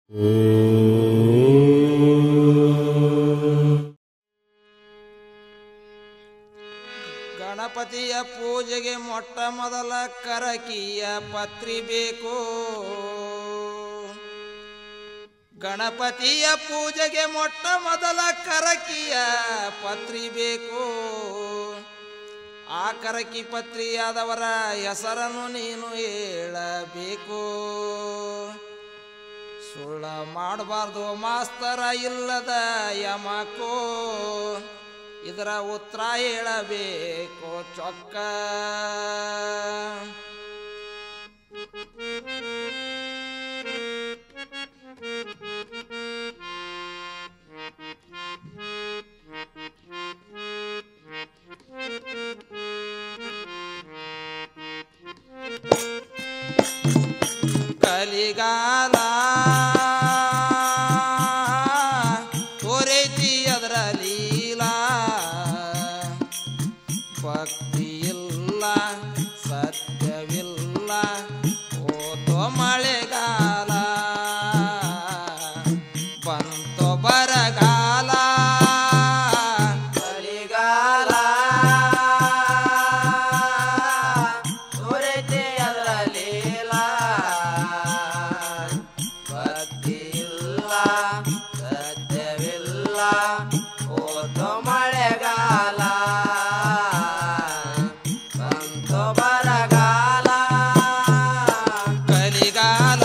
ಗಣಪತಿಯ ಪೂಜೆಗೆ ಮೊಟ್ಟ ಮೊದಲ ಕರಕಿಯ ಪತ್ರಿ ಬೇಕು ಗಣಪತಿಯ ಪೂಜೆಗೆ ಮೊಟ್ಟ ಮೊದಲ ಕರಕಿಯ ಪತ್ರಿ ಬೇಕು ಆ ಕರಕಿ ಪತ್ರಿಯಾದವರ ಹೆಸರನ್ನು ನೀನು ಹೇಳಬೇಕು ಸುಳ್ಳ ಮಾಡಬಾರ್ದು ಮಾಸ್ತರ ಇಲ್ಲದ ಯಮಕೋ ಇದರ ಉತ್ತರ ಹೇಳಬೇಕು ಚೊಕ್ಕ ಕಲಿಗಾಲ ತೋರೈತಿ ಅದರ ಲೀಲಾ ಭಕ್ತಿ ಇಲ್ಲ ಸತ್ಯವಿಲ್ಲ ಓದೋ ಮಳೆಗಾಲ ಬಂತು ಬರಗಾಲ ಚಳಿಗಾಲ ದೊರೆತೆ ಅದರ ಲೀಲ ಭಕ್ತಿ ಇಲ್ಲ ಸತ್ಯವಿಲ್ಲ ಓದೋ ಮಳೆಗಾಲ ಬಂತು ಬರಗಾಲ ಕಲಿಗಾಲ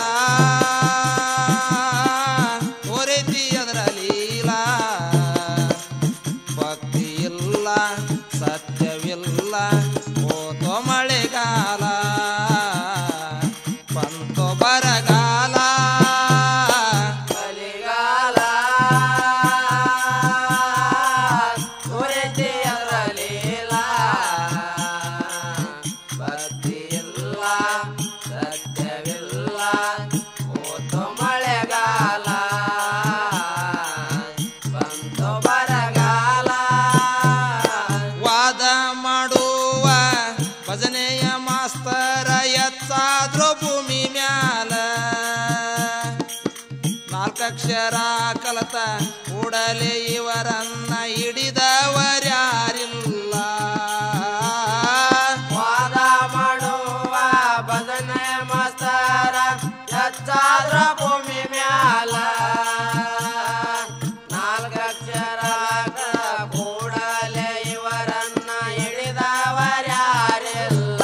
ತೋರೈತಿ ಅದರ ಲೀಲಾ ಭಕ್ತಿ ಇಲ್ಲ ಸತ್ಯವಿಲ್ಲ ಓದೋ ಮಳೆಗಾಲ ಬಂತು ಬರಗಾಲ ಚಳಿಗಾಲ ದೊರೆತೆ ಅದರ ಲೀಲ ಭಕ್ತಿ ಇಲ್ಲ ಸತ್ಯವಿಲ್ಲ ಓದು ಮಳೆಗಾಲ ಬಂತು ಬರಗಾಲ ವಾದ ಮಾಡುವ ಭಜನೆಯ ಮಾಸ್ತರ ಎತ್ತಾದ್ರೂ ಭೂಮಿ ಮ್ಯಾಲ ನಾಲ್ಕಕ್ಷರ ಕಲತ ಕೂಡಲೇ ಇವರನ್ನ ಹಿಡಿದವರ್ಯಾರಿಲ್ಲ ವಾದ ಮಾಡುವ ಭಜನೆ ಮಾಸ್ತರ ಹೆಚ್ಚಾದ್ರ ಭೂಮಿ ಮ್ಯಾಲ ನಾಲ್ಕಕ್ಷರ ಕೂಡಲೇ ಇವರನ್ನ ಹಿಡಿದವರ್ಯಾರಿಲ್ಲ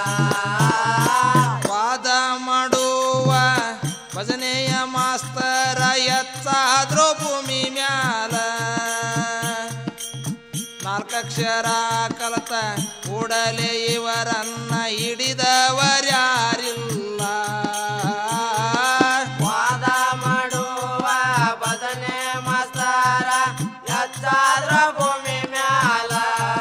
ವಾದ ಮಾಡುವ ಭಜನೆಯ ಮಾಸ್ತರ ಎತ್ತಾದ್ರೂ ಭೂಮಿ ಮ್ಯಾಲ ನಾಲ್ಕಕ್ಷರ ಕಲತ ಕೂಡಲೇ ಇವರನ್ನ ಹಿಡಿದವರ್ಯಾರಿಲ್ಲ ವಾದ ಮಾಡುವ ಭಜನೆ ಮಾಸ್ತರ ಹೆಚ್ಚಾದ್ರ ಭೂಮಿ ಮ್ಯಾಲ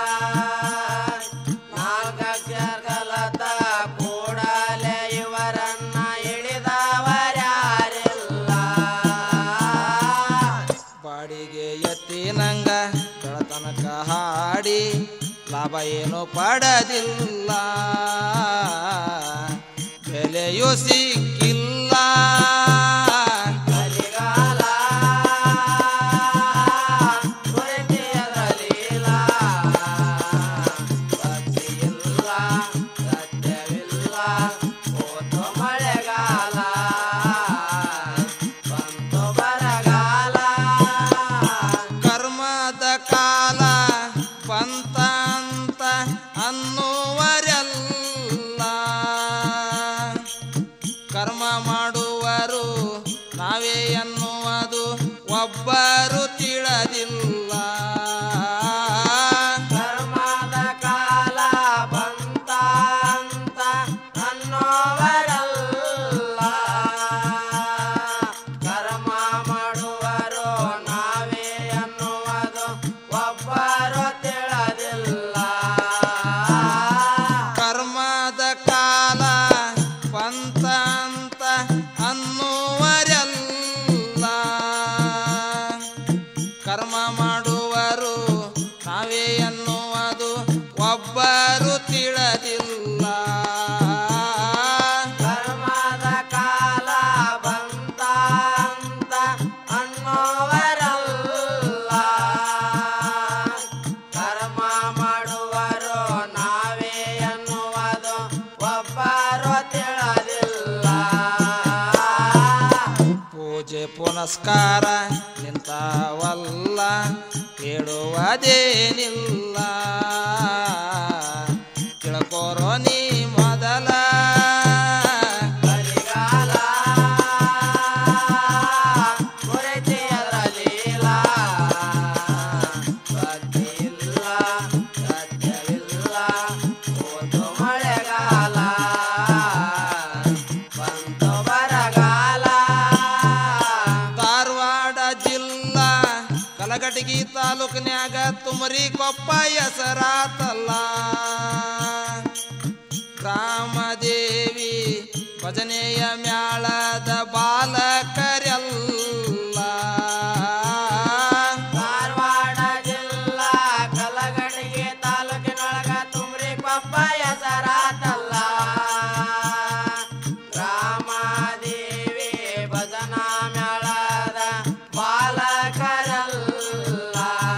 ನಾಲ್ಕಕ್ಷರ ಕಲತ ಕೂಡಲೇ ಇವರನ್ನ ಹಿಡಿದವರ್ಯಾರಿಲ್ಲ ಬಾಡಿಗೆ ಎತ್ತಿ ನಂಗ ಬೆಳತನಕ ಹಾಡಿ ಲಾಭ ಏನು ಪಡದಿಲ್ಲ ಬೆಲೆಯೂ ಸಿಕ್ಕಿಲ್ಲ ಕಲಿಗಾಲ ದೊರೆತಿಯದ ಲೀಲ ಭಕ್ತಿಯಿಲ್ಲ ಸತ್ಯವಿಲ್ಲ ಓದು ಮಳೆಗಾಲ ಬಂತು ಬರಗಾಲ ಕರ್ಮದ ಕಾಲ ಬಂತಂತ ಅನ್ನುವರೆಲ್ಲ ಕರ್ಮ ಮಾಡುವರು ನಾವೇ ಎನ್ನುವುದು ಒಬ್ಬರು ತಿಳಿದಿಲ್ಲ ಕರ್ಮದ ಕಾಲ ಬಂತ ಅಂತ ಅನ್ನೋವರಲ್ಲ ಕರ್ಮ ಮಾಡುವರು ನಾವೇ ಅನ್ನುವುದು ಒಬ್ಬರು ತಿಳಿದಿಲ್ಲ ಕರ್ಮದ ಕಾಲ ಬಂತಂತ ಅನ್ನುವರೆಲ್ಲ ಕರ್ಮ ಪೂಜೆ ಪುನಸ್ಕಾರ ನಿಂತವಲ್ಲ ಕೇಳುವುದೇನಿಲ್ಲ ತಿಳ್ಕೋರೋ ನೀ ಮೊದಲ ಬರಿಗಾಲ ಕುರಿತಿಯದ್ರಲ್ಲಿಲ್ಲ ಭಕ್ತಿಯಿಲ್ಲ ಸತ್ಯವಿಲ್ಲ ಒಂದು ಮಳೆಗಾಲ ಬಂತು ಬರಗಾಲ ಧಾರವಾಡ ಜಿಲ್ಲಾ ಕಲಘಟಗಿ ತಾಲೂಕಿನ್ಯಾಗ ತುಮರಿ ಕೊಪ್ಪ ಹೆಸರಾತಲ್ಲ ರಾಮದೇವಿ ಭಜನೆಯ ಮ್ಯಾಳದ ಬಾಲಕರೆಲ್ಲ ಧಾರವಾಡ ಜಿಲ್ಲಾ ಕಲಗಡಿಗೆ ತಾಲೂಕಿನೊಳಗ ತುಮ್ರಿ ಕೊಪ್ಪ ಹೆಸರಾತಲ್ಲ ರಾಮದೇವಿ ಭಜನಾ ಮೇಳದ ಬಾಲಕರಲ್ಲ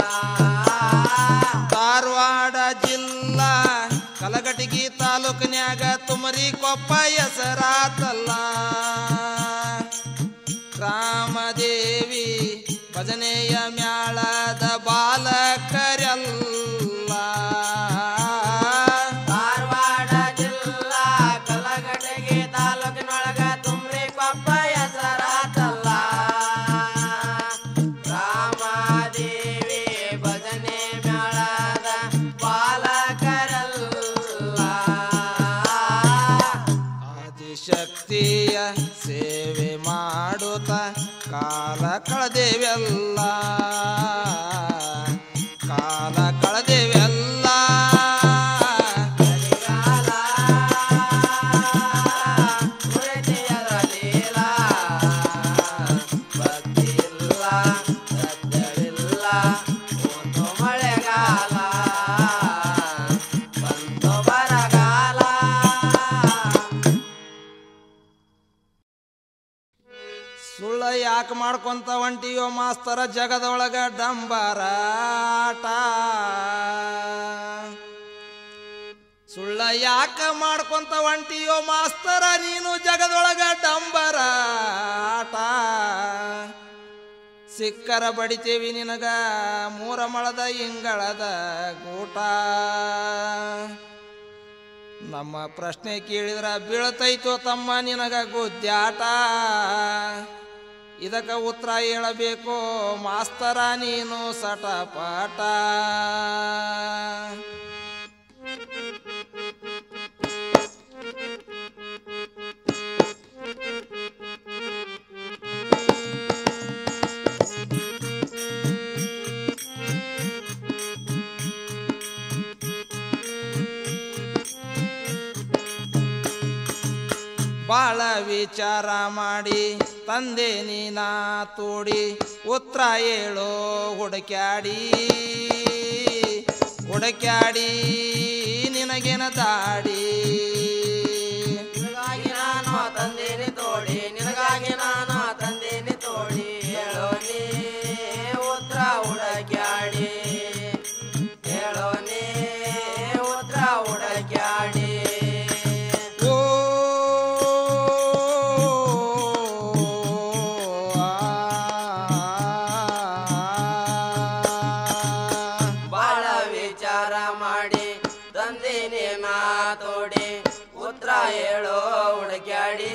ಧಾರವಾಡ ಜಿಲ್ಲಾ ಕಲಘಟಗಿ ತಾಲೂಕಿನ್ಯಾಗ ತುಮರಿ ಕೊಪ್ಪ ಹೆಸರಾತಲ್ಲ ರಾಮದೇವಿ ಭಜನೆಯ ಮ್ಯಾಳದ ಬಾಲಕರೆಲ್ಲ ಧಾರವಾಡ ಜಿಲ್ಲಾ ಕಲಗಡಿಗೆ ತಾಲೂಕಿನೊಳಗ ತುಮ್ರಿ ಕೊಪ್ಪ ಹೆಸರಾತಲ್ಲ ರಾಮದೇವಿ ಭಜನೆ ಮೇಳದ ಬಾಲಕರಲ್ಲ ಆದಿಶಕ್ತಿಯ ಸೇವೆ ಮಾಡುತ್ತ ಕಾಲ ಕಳೆದೇವೆಲ್ಲ ಕಾಲ ಕಳೆದೇವೆಲ್ಲ ಕಲಿಗಾಲ ಕುರಿತಿಯರಲಿಲ್ಲ ಭಕ್ತಿಯಿಲ್ಲ ಸತ್ಯವಿಲ್ಲ ಒಂದು ಮಳೆಗಾಲ ಬಂತು ಬರಗಾಲ ಸುಳ್ಳ ಯಾಕೆ ಮಾಡ್ಕೊಂತ ಹೊಂಟಿಯೋ ಮಾಸ್ತರ ಜಗದೊಳಗ ಡಂಬರಾಟ ಸುಳ್ಳ ಯಾಕ ಮಾಡ್ಕೊಂತ ಹೊಂಟಿಯೋ ಮಾಸ್ತರ ನೀನು ಜಗದೊಳಗ ಡಂಬರಾಟ ಸಿಕ್ಕರ ಬಡಿತೇವಿ ನಿನಗ ಮೂರ ಮಳದ ಇಂಗಳದ ಗೂಟ ನಮ್ಮ ಪ್ರಶ್ನೆ ಕೇಳಿದ್ರ ಬೀಳ್ತೈತೋ ತಮ್ಮ ನಿನಗ ಗುದ್ದ್ಯಾಟ ಇದಕ್ಕೆ ಉತ್ತರ ಹೇಳಬೇಕು ಮಾಸ್ತರ ನೀನು ಸಟಪಾಟ ಬಾಳ ವಿಚಾರ ಮಾಡಿ ತಂದೆ ನೀನಾ ತೋಡಿ ಉತ್ತರ ಹೇಳೋ ಹುಡುಕ್ಯಾಡಿ ಹುಡುಕ್ಯಾಡಿ ನಿನಗೇನ ದಾಡಿ ನಿನಗಾಗಿ ನಾನು ತಂದೇನೆ ತೋಡಿ ನಿನಗಾಗಿ ನಾನು ತಂದೇನೆ ತೋಡಿ ಹೇಳೋ ನೀ ಉತ್ತರ ಹುಡುಕ್ಯಾಡಿ ಹೇಳೋ ನೀ ಉತ್ತರ ಹುಡುಕ್ಯಾಡಿ ಓ ಬಾಳ ವಿಚಾರ ಮಾಡಿ ತಂದೇನೆ ನಾ ತೋಡಿ ಉತ್ತರ ಹೇಳೋ ಹುಡುಕ್ಯಾಡಿ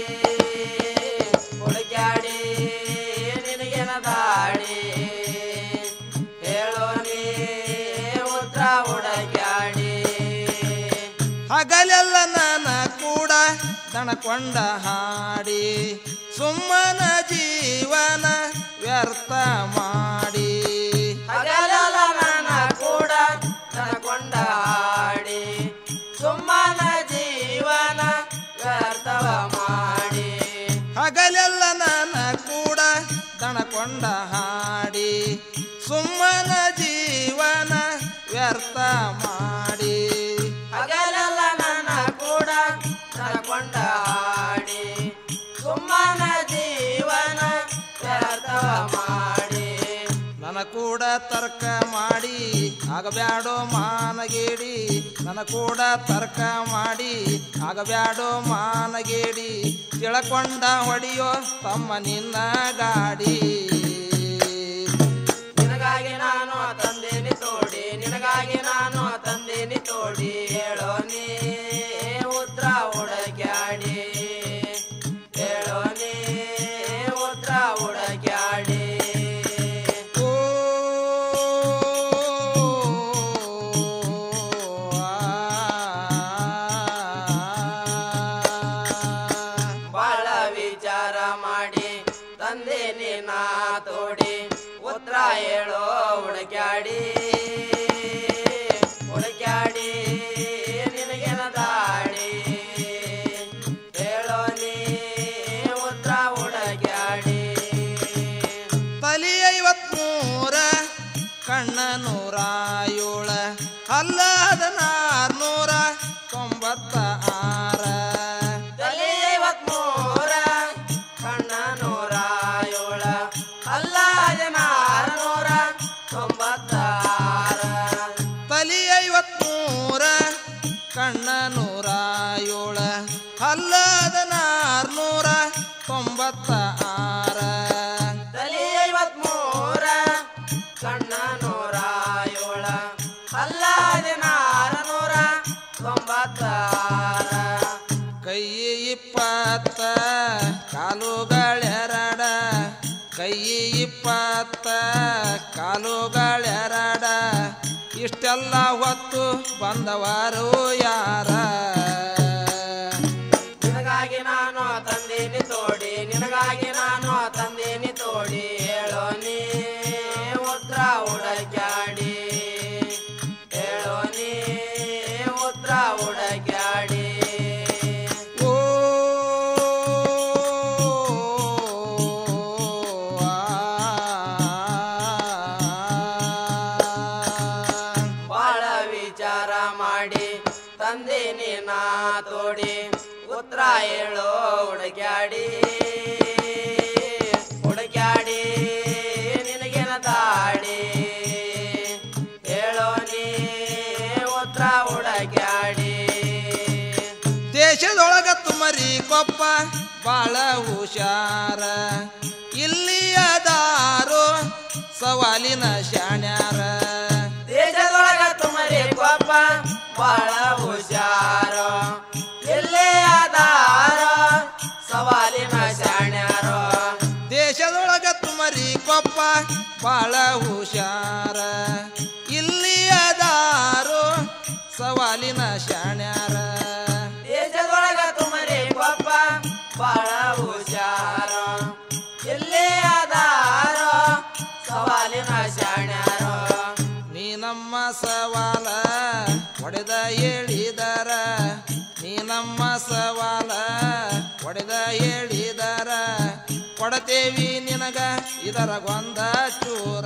ಹುಡುಕ್ಯಾಡಿ ನಿನಗೇನ ದಾಡಿ ಹೇಳೋ ನೀ ಉತ್ತರ ಹುಡುಕ್ಯಾಡಿ ಹಗಲೆಲ್ಲ ನನ್ನ ಕೂಡ ದಣಕೊಂಡ ಹಾಡಿ ಸುಮ್ಮನ ಜೀವನ ವ್ಯರ್ಥ ಮಾಡಿ ಹಗಲೆಲ್ಲ ನನ್ನ ಕೂಡ ತನಕೊಂಡ ಹಾಡಿ ಸುಮ್ಮನ ಜೀವನ ವ್ಯರ್ಥವ ಮಾಡಿ ಹಗಲೆಲ್ಲ ನನ್ನ ಕೂಡ ದಣಕೊಂಡ ಹಾಡಿ ಸುಮ್ಮನ ಜೀವನ ವ್ಯರ್ಥ ಮಾಡಿ ಹಗಲೆಲ್ಲ ನನ್ನ ಕೂಡ ತನಕೊಂಡ ಹಾಡಿ ಸುಮ್ಮನ ಜೀವನ ವ್ಯರ್ಥವ ಮಾಡಿ ನನ್ನ ಕೂಡ ತರ್ಕ ಮಾಡಿ ಆಗಬ್ಯಾಡೋ ಮಾನಗೇಡಿ ನನ್ನ ಕೂಡ ತರ್ಕ ಮಾಡಿ ಆಗಬ್ಯಾಡೋ ಮಾನಗೇಡಿ ತಿಳಕೊಂಡ ಹೊಡಿಯೋ ತಮ್ಮ ನಿನ್ನ ಗಾಡಿ ನಿನಗಾಗಿ ನಾನು ತಂದೇನಿ ತೋಡಿ ನಿನಗಾಗಿ ನಾನು ತಂದೇನಿ ತೋಡಿ ಹೇಳೋ ನೀ ಉತ್ತರ ಹುಡುಕ್ಯಾಡಿ ಹೇಳೋ ನೀ ಉತ್ತರ ಹುಡುಕ್ಯಾಡಿ ಓ ಬಾಳ ವಿಚಾರ ಮಾಡಿ ತಂದೇನಿ ನಾ ತೋಡಿ ಉತ್ತರ ಹೇಳೋ ಹುಡುಕ್ಯಾಡಿ ಹುಡುಕ್ಯಾಡಿ ನಿನಗೇನ ದಾಡಿ ಹೇಳೋ ನೀ ಉತ್ತರ ಹುಡುಕ್ಯಾಡಿ ತಲಿ ಐವತ್ಮೂರ ಕಣ್ಣ ನೂರ ಏಳ ಅಲ್ಲ ಹದಿನಾರ್ನೂರ ತೊಂಬತ್ತ ಆರ ತಲೆ ಐವತ್ಮೂರ ಕಣ್ಣ ನೂರ ಏಳ ಅಲ್ಲ ಹದಿನಾರುನೂರ ತೊಂಬತ್ತಾರ ತಲಿ ಐವತ್ಮೂರ ಕಣ್ಣ ನೂರ ಏಳ ಅಲ್ಲ ಹದಿನಾರ್ನೂರ ತೊಂಬತ್ತ ಆರ ತಲೆ ಐವತ್ಮೂರ ಕಣ್ಣ ನೂರ ಏಳ ಅಲ್ಲ ಹದಿನಾರುನೂರ ತೊಂಬತ್ತಾರ ಕೈ ಇಪ್ಪತ್ತ ಕಾಲುಗಳೆರಡ ಕೈ ಇಪ್ಪತ್ತ ಕಾಲುಗಳೆರಡ ಇಷ್ಟೆಲ್ಲ ಹೊತ್ತು ಬಂದವರು ಯಾರ ನಿನಗಾಗಿ ನಾನು ತಂದೇನಿ ತೋಡಿ ನಿನಗಾಗಿ ನಾನು ತಂದೇನಿ ತೋಡಿ ಹೇಳೋ ನೀ ಉತ್ತರ ಹುಡುಕ್ಯಾಡಿ ಹೇಳೋ ನೀ ಉತ್ತರ ಹುಡುಕ್ಯಾಡಿ ಓ ಬಾಳ ವಿಚಾರ ಮಾಡಿ ತಂದೇನಿ ನಾ ತೋಡಿ ಉತ್ತರ ಹೇಳೋ ಹುಡುಕ್ಯಾಡಿ ಹುಡುಕ್ಯಾಡಿ ನಿನಗೇನ ದಾಡಿ ಹೇಳೋ ನೀ ಉತ್ತರ ಹುಡುಕ್ಯಾಡಿ ದೇಶದೊಳಗ ತುಮರಿ ಕೊಪ್ಪ ಬಾಳ ಹುಷಾರ ಇಲ್ಲಿಯದಾರು ಸವಾಲಿನ ಶಾಣ್ಯಾರ ದೇಶದೊಳಗ ತುಮರಿ ಕೊಪ್ಪ ಬಾಳ ಹುಷಾರು ಇಲ್ಲೇ ಅದಾರ ಸವಾಲಿನ ಶಾಣ್ಯಾರು ದೇಶದೊಳಗ ತುಮರಿ ಕೊಪ್ಪ ಬಾಳ ಹುಷಾರ ಇಲ್ಲಿಯದಾರು ಸವಾಲಿನ ಶಾಣ್ಯಾರ ದೇಶದೊಳಗ ತುಮರಿ ಕೊಪ್ಪ ಬಾಳ ಹುಷಾರ ಇಲ್ಲೇ ಅದಾರ ಸವಾಲಿನ ಶಾಣ್ಯಾರು ನೀ ನಮ್ಮ ಸವಾಲ ಹೊಡೆದ ಹೇಳಿದರ ನೀ ನಮ್ಮ ಸವಾಲ ಹೊಡೆದ ಹೇಳಿದರ ಕೊಡತೇವಿ ನಿನಗ ಇದರ ಗೊಂದ ಚೂರ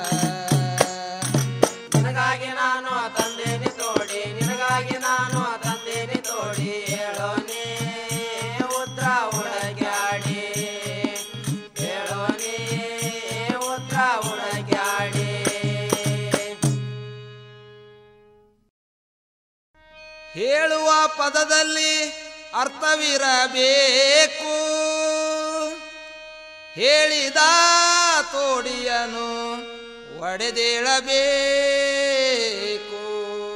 ನಿನಗಾಗಿ ನಾನು ತಂದೇನಿ ತೋಡಿ ನಿನಗಾಗಿ ನಾನು ತಂದೇನಿ ತೋಡಿ ಹೇಳೋ ನೀ ಉತ್ತರ ಹುಡುಕ್ಯಾಡಿ ಹೇಳೋ ನೀ ಉತ್ತರ ಹುಡುಕ್ಯಾಡಿ ಹೇಳುವ ಪದದಲ್ಲಿ ಅರ್ಥವಿರಬೇಕು ಹೇಳಿದ ತೋಡಿಯನು ಒಡೆದೇಳಬೇಕು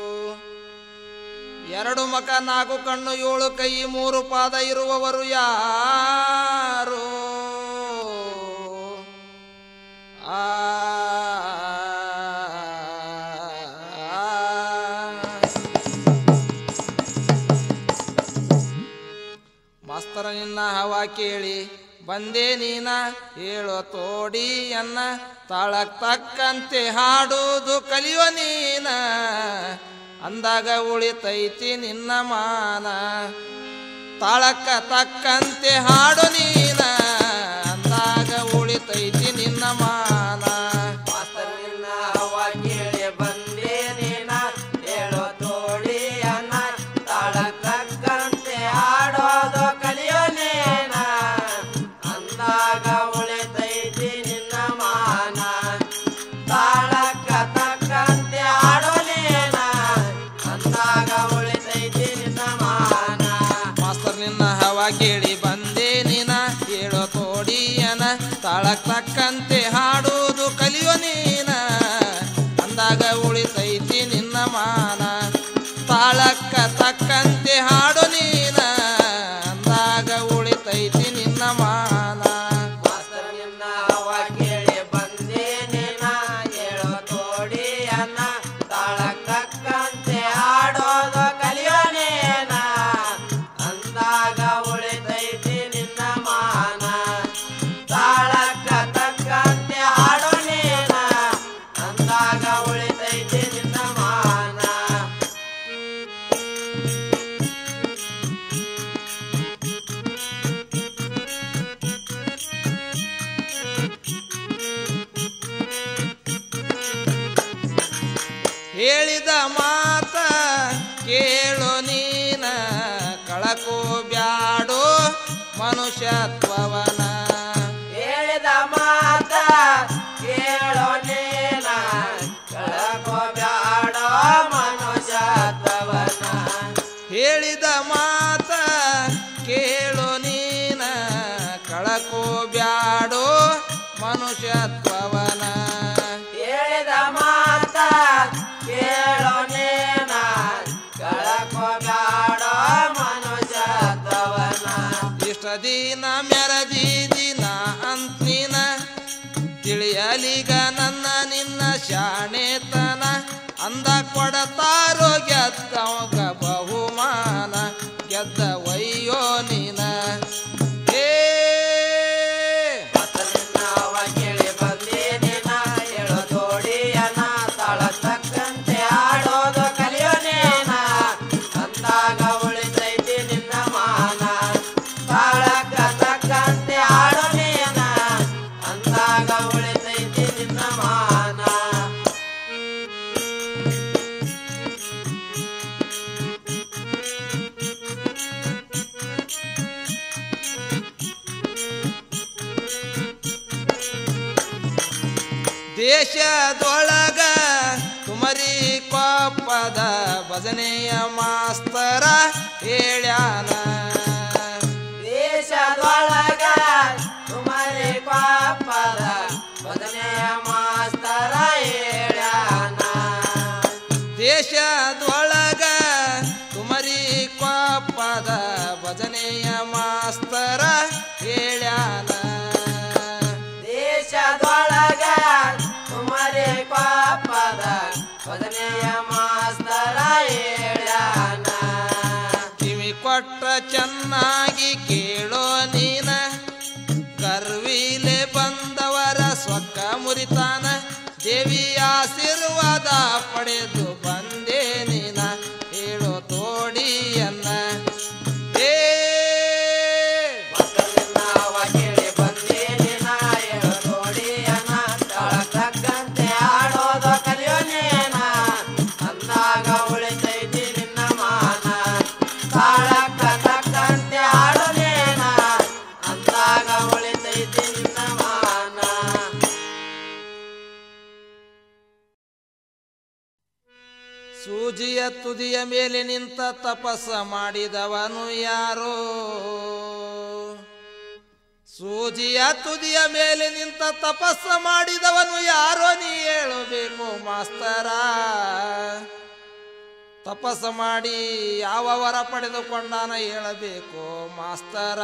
ಎರಡು ಮಕ ನಾಲ್ಕು ಕಣ್ಣು ಏಳು ಕೈ ಮೂರು ಪಾದ ಇರುವವರು ಯಾರು ಆ ಮಾಸ್ತರ ನಿನ್ನ ಹವಾ ಕೇಳಿ ಬಂದೆ ನೀನ ಹೇಳೋ ತೋಡಿಯನ್ನ ತಾಳಕ್ ತಕ್ಕಂತೆ ಹಾಡುವುದು ಕಲಿಯೋ ನೀನ ಅಂದಾಗ ಉಳಿತೈತಿ ನಿನ್ನ ಮಾನ ತಾಳಕ್ಕ ತಕ್ಕಂತೆ ಹಾಡು ನೀನ ಅಂದಾಗ ಉಳಿತೈತಿ ನಿನ್ನ ಮಾನ ಮಾಸ್ತರ್ ನಿನ್ನ ಹವ ಕೇಳಿ ಬಂದೆ ನೀನ ಹೇಳೋ ತೋಡಿ ಅನ್ನ ತಾಳ ತಕ್ಕಂತೆ ಹಾಡೋದು ಕಲಿಯೋ ನೇನ ಅಂದಾಗ ಉಳಿತೈತಿ ನಿನ್ನ ಮಾನ ತಾಳಕ್ಕ ತಕ್ಕಂತೆ ಹಾಡೋ ನೇನ ಅಂದಾಗ ಉಳಿತೈತಿ ನಿನ್ನ ಮಾನ ತಾಳಕ್ ತಕ್ಕಂತೆ ಹಾಡುವುದು ಕಲಿಯೋ ನೀನ ಅಂದಾಗ ಉಳಿತೈತಿ ನಿನ್ನ ಮಾನ ತಾಳಕ್ಕ ತಕ್ಕಂತೆ ಹಾಡು ನೀನ ಅಂದಾಗ ಉಳಿತೈತಿ ನಿನ್ನ ಮಾನ ಮಾಸ್ತರ್ ನಿನ್ನ ಹವ ಕೇಳಿ ಬಂದೇನೆ ನಾ ಹೇಳೋ ತೋಡಿಯನ್ನ ತಾಳ ತಕ್ಕಂತೆ ಹಾಡೋದು ಕಲಿಯೋನೇನ ಅಂದಾಗ ಉಳಿತೈತಿ ನಿನ್ನ ಮಾನ ತಾಳಕ್ಕ ತಕ್ಕಂತೆ ಹಾಡೋನೇನ ಅಂದಾಗ ಉಳಿತೈತಿ ನಿನ್ನ ಮಾನ ಹೇಳಿದ ಮಾತ ಕೇಳು ನೀನ ಕಳಕೋ ಬ್ಯಾಡೋ ಮನುಷ್ಯತ್ವವನ ಹೇಳಿದ ಮಾತ ಕೇಳೋ ನೇನ ಕಳಕೋ ಬ್ಯಾಡ ಮನುಷ್ಯತ್ವವನ ಹೇಳಿದ ಮಾತ ಕೇಳು ನೀನ ಕಳಕೋ ಬ್ಯಾಡೋ ಮನುಷ್ಯತ್ವವನ ಹೇಳಿದ ಮಾತ ಕೇಳೋ ನೇನ ಕಳಕೋ ಬ್ಯಾಡ ಮನುಷ್ಯತ್ವವನ ಇಷ್ಟ ದಿನ ಮೆರದಿ ದಿನ ಅಂತಿನ ತಿಳಿಯಲಿಗ ನನ್ನ ನಿನ್ನ ಶಾಣೆತನ ಅಂದ ಕೊಡತಾರೋ ಗೆದ್ದವಗ ಬಹುಮಾನ ಗೆದ್ದ ವಯ್ಯೋ ನೀನ ಏ ಮತ್ತ ನಿನ್ನ ಅವ ಕೇಳಿ ಬಂದೇನೆ ನಾ ಹೇಳೋ ತೋಡಿಯನ ತಾಳ ತಕ್ಕಂತೆ ಆಡೋದು ಕಲಿಯೋನೇನ ಅಂದಾಗ ಉಳಿತೈತಿ ನಿನ್ನ ಮಾನ ತಾಳಕ್ಕ ತಕ್ಕಂತೆ ಆಡೋನೇನ ಅಂದಾಗ ಉಳಿತೈತಿ ನಿನ್ನ ಮಾನ ದೇಶದೊಳಗ ತುಮರಿ ಕೊಪ್ಪದ ಭಜನೆಯ ಮಾಸ್ತರ ಹೇಳ್ಯಾನ ದೇಶದೊಳಗ ತುಮರಿ ಪಾಪದ ಬದನೆಯ ಮಾಸ್ತರ ಹೇಳ್ಯಾನ ದೇಶದೊಳಗ ತುಮರಿ ಕೊಪ್ಪದ ಭಜನೆಯ ಮಾಸ್ತರ ಹೇಳ್ಯಾನ ದೇಶದೊಳಗ ತುಮರಿ ಪಾಪದ ಬದನೆಯ ಮಾಸ್ತರ ಹೇಳ್ಯಾನ ಕಿವಿ ಕೊಟ್ಟ ಚೆನ್ನಾಗಿ ಕೇಳೋ ನೀನ ಕರ್ವಿಲೆ ಬಂದವರ ಸೊಕ್ಕ ಮುರಿತಾನ ದೇವಿ ಆಶೀರ್ವಾದ ಪಡೆದು ಬಂದೆ ನೀನ ಹೇಳೋ ತೋಡಿಯನ್ನ ಏ ಮಕ್ಕಳನ್ನ ಅವ ಕೇಳಿ ಬಂದೇನೆ ನಾ ಹೇಳೋ ತೋಡಿಯನ ತಾಳ ತಕ್ಕಂತೆ ಆಡೋದು ಕಲಿಯೋನೇನ ಅಂದಾಗ ಉಳಿತೈತಿ ನಿನ್ನ ಮಾನ ತಾಳಕ್ಕ ತಕ್ಕಂತೆ ಆಡೋನೇನ ಅಂದಾಗ ಉಳಿತೈತಿ ನಿನ್ನ ಮಾನ ಸೂಜಿಯ ತುದಿಯ ಮೇಲೆ ನಿಂತ ತಪಸ್ಸ ಮಾಡಿದವನು ಯಾರೋ ಸೂಜಿಯ ತುದಿಯ ಮೇಲೆ ನಿಂತ ತಪಸ್ಸ ಮಾಡಿದವನು ಯಾರೋ ನೀ ಹೇಳಬೇಕು ಮಾಸ್ತರ ತಪಸ್ಸ ಮಾಡಿ ಯಾವ ವರ ಪಡೆದುಕೊಂಡಾನ ಹೇಳಬೇಕು ಮಾಸ್ತರ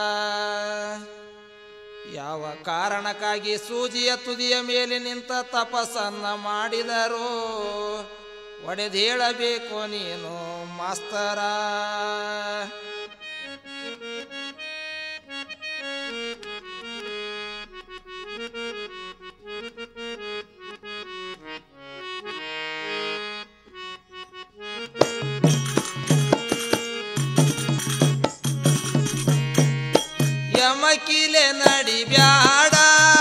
ಯಾವ ಕಾರಣಕ್ಕಾಗಿ ಸೂಜಿಯ ತುದಿಯ ಮೇಲೆ ನಿಂತ ತಪಸ್ಸನ್ನ ಮಾಡಿದರು ಒಡೆದು ಹೇಳಬೇಕು ನೀನು ಮಾಸ್ತರ ಯಮಕಿಲೆ ನಡಿಬ್ಯಾಡ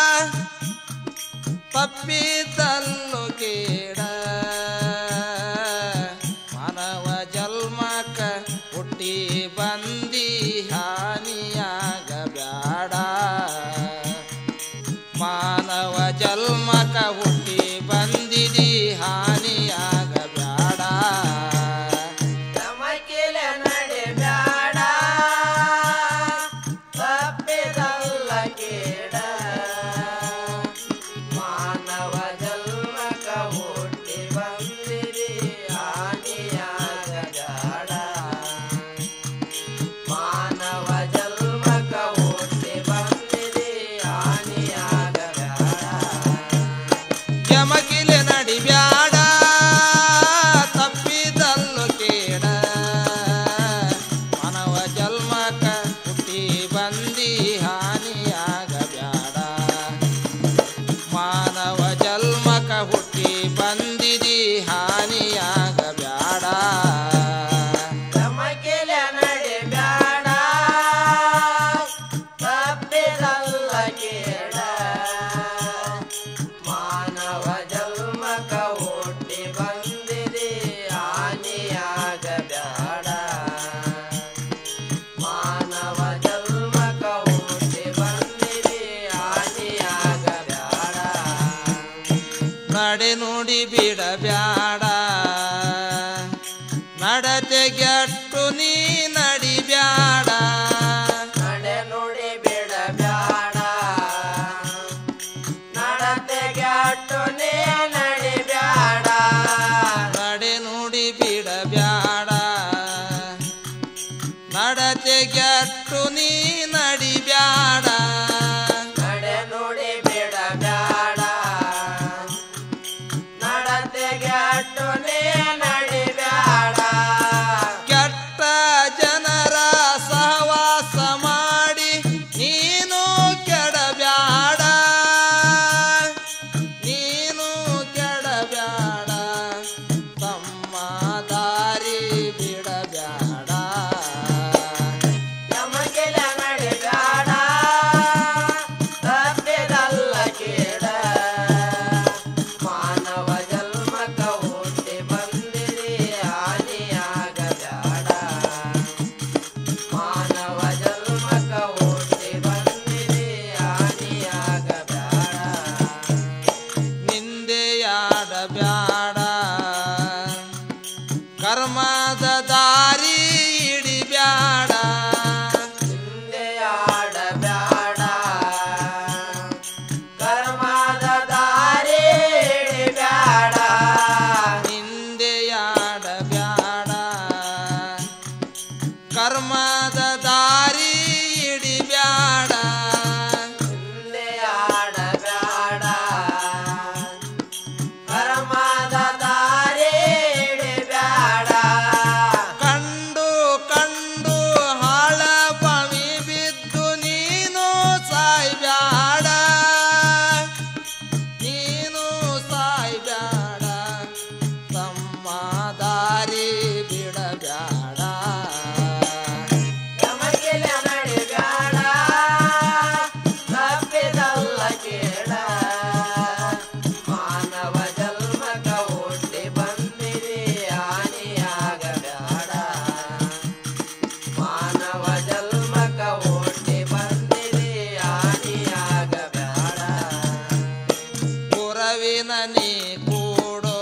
ತಪ್ಪಿದಲ್ಲು ಕೇಡ ಮಾನವ ಜನ್ಮಕ ಹುಟ್ಟಿ ಬಂದಿ ಹಾನಿಯಾಗ ಬ್ಯಾಡ ಮಾನವ ಜನ್ಮಕ ಹುಟ್ಟಿ ಬಂದಿದಿ ಹಾನಿಯಾಗ ಬ್ಯಾಡ ತಮಕಿಲ ನಡೆ ಬ್ಯಾಡ ತಪ್ಪಿದಲ್ಲ ಕೇಡ ಯಮಕಿಲೆ ನಡಿಬ್ಯಾಡ ತಪ್ಪಿದಲ್ಲು ಕೇಡ ಮಾನವ ಜನ್ಮಕ ಹುಟ್ಟಿ ಬಂದಿ ಹಾನಿಯಾಗಬ್ಯಾಡ ಮಾನವ ಜನ್ಮಕ ಹುಟ್ಟಿ ಬಂದಿದಿ ಹಾನಿಯಾಗಬ್ಯಾಡ ತಮಕಿಲೆ ನಡಿ ಬ್ಯಾಡ ತಪ್ಪಿದಲ್ಲ ಕೇಳ ಮಾನವ ಜನ್ಮಕ ಹುಟ್ಟಿ ಬಂದಿದೆ ಹಾನಿಯಾಗ ಬ್ಯಾಡ ಮಾನವ ಜನ್ಮಕ ಹುಟ್ಟಿ ಬಂದಿದೆ ಹಾನಿಯಾಗ ಬ್ಯಾಡ ನಡೆ ನುಡಿ ಬಿಡಬ್ಯಾಡ ನಡತೆಗೆಟ್ಟು ನೀ ನಡಿಬ್ಯಾಡ ನಡೆ ನುಡಿ ಬಿಡಬ್ಯಾಡ ನಡತೆಗೆ ಅಟ್ಟು ನೀ ನಡಿಬ್ಯಾಡ ನಡೆ ನುಡಿ ಬಿಡಬ್ಯಾಡ ನಡತೆಗೆಟ್ಟು ನೀ ನಡಿಬ್ಯಾಡ ನಡೆ ನುಡಿ ಬಿಡಬ್ಯಾಡ ನಡತೆಗೆ ಅಟ್ಟು ನೀ ನಡಿಬ್ಯಾಡ ಕೆಟ್ಟ ಜನರ ಸಹವಾಸ ಮಾಡಿ ನೀನು ಕೆಡಬ್ಯಾಡ ನೀನು ಕೆಡಬ್ಯಾಡ ತಮ್ಮ ದಾರಿ ಬಿಡಬ್ಯಾಡ ನಮಗಿಲ ನಡಿಬ್ಯಾಡ ತಪ್ಪಿದಲ್ಲ ಕೇಳ ಮಾನವ ಜನ್ಮಕ ಹುಟ್ಟಿ ಬಂದಿರಿ ಹಾನಿಯಾಗ ಬ್ಯಾಡ ಮಾನವ ಜನ್ಮಕ ಹುಟ್ಟಿ ಬಂದಿರಿ ಹಾನಿಯಾಗ ಬ್ಯಾಡ ನಿಂದೆಯಾಡಬ್ಯಾಡ ಕರ್ಮದ ದಾರಿ ಹಿಡಿಬ್ಯಾಡ ಹಿಂದೆ ಆಡಬ್ಯಾಡ ಕರ್ಮದ ದಾರಿ ಹಿಡಿಬ್ಯಾಡ ನಿಂದೆಯಾಡಬ್ಯಾಡ ಕರ್ಮದ ದಾರಿ ಹಿಡಿಬ್ಯಾಡ ಹಿಂದೆ ಆಡಬ್ಯಾಡ ಕರ್ಮದ ದಾರಿ ಹಿಡಿಬ್ಯಾಡ ಕಂಡು ಕಂಡು ಹಾಳ ಬವಿ ಬಿದ್ದು ನೀನು ಸಾಯ್ಬ್ಯಾಡ ನೀನು ಸಾಯ್ಬ್ಯಾಡ ತಮ್ಮ ದಾರಿ ಬಿಡಬ್ಯಾಡ ನಮಗಿಲ ನಡಿಬ್ಯಾಡ ತಪ್ಪಿದಲ್ಲ ಕೇಳ ಮಾನವ ಜನ್ಮಕ ಹುಟ್ಟಿ ಬಂದಿರಿ ಹಾನಿಯಾಗ ಬ್ಯಾಡ ಮಾನವ ಜನ್ಮಕ ಹುಟ್ಟಿ ಬಂದಿರಿ ಹಾನಿಯಾಗ ಬ್ಯಾಡ ಗುರವಿನ ನೀ ಕೂಡೋ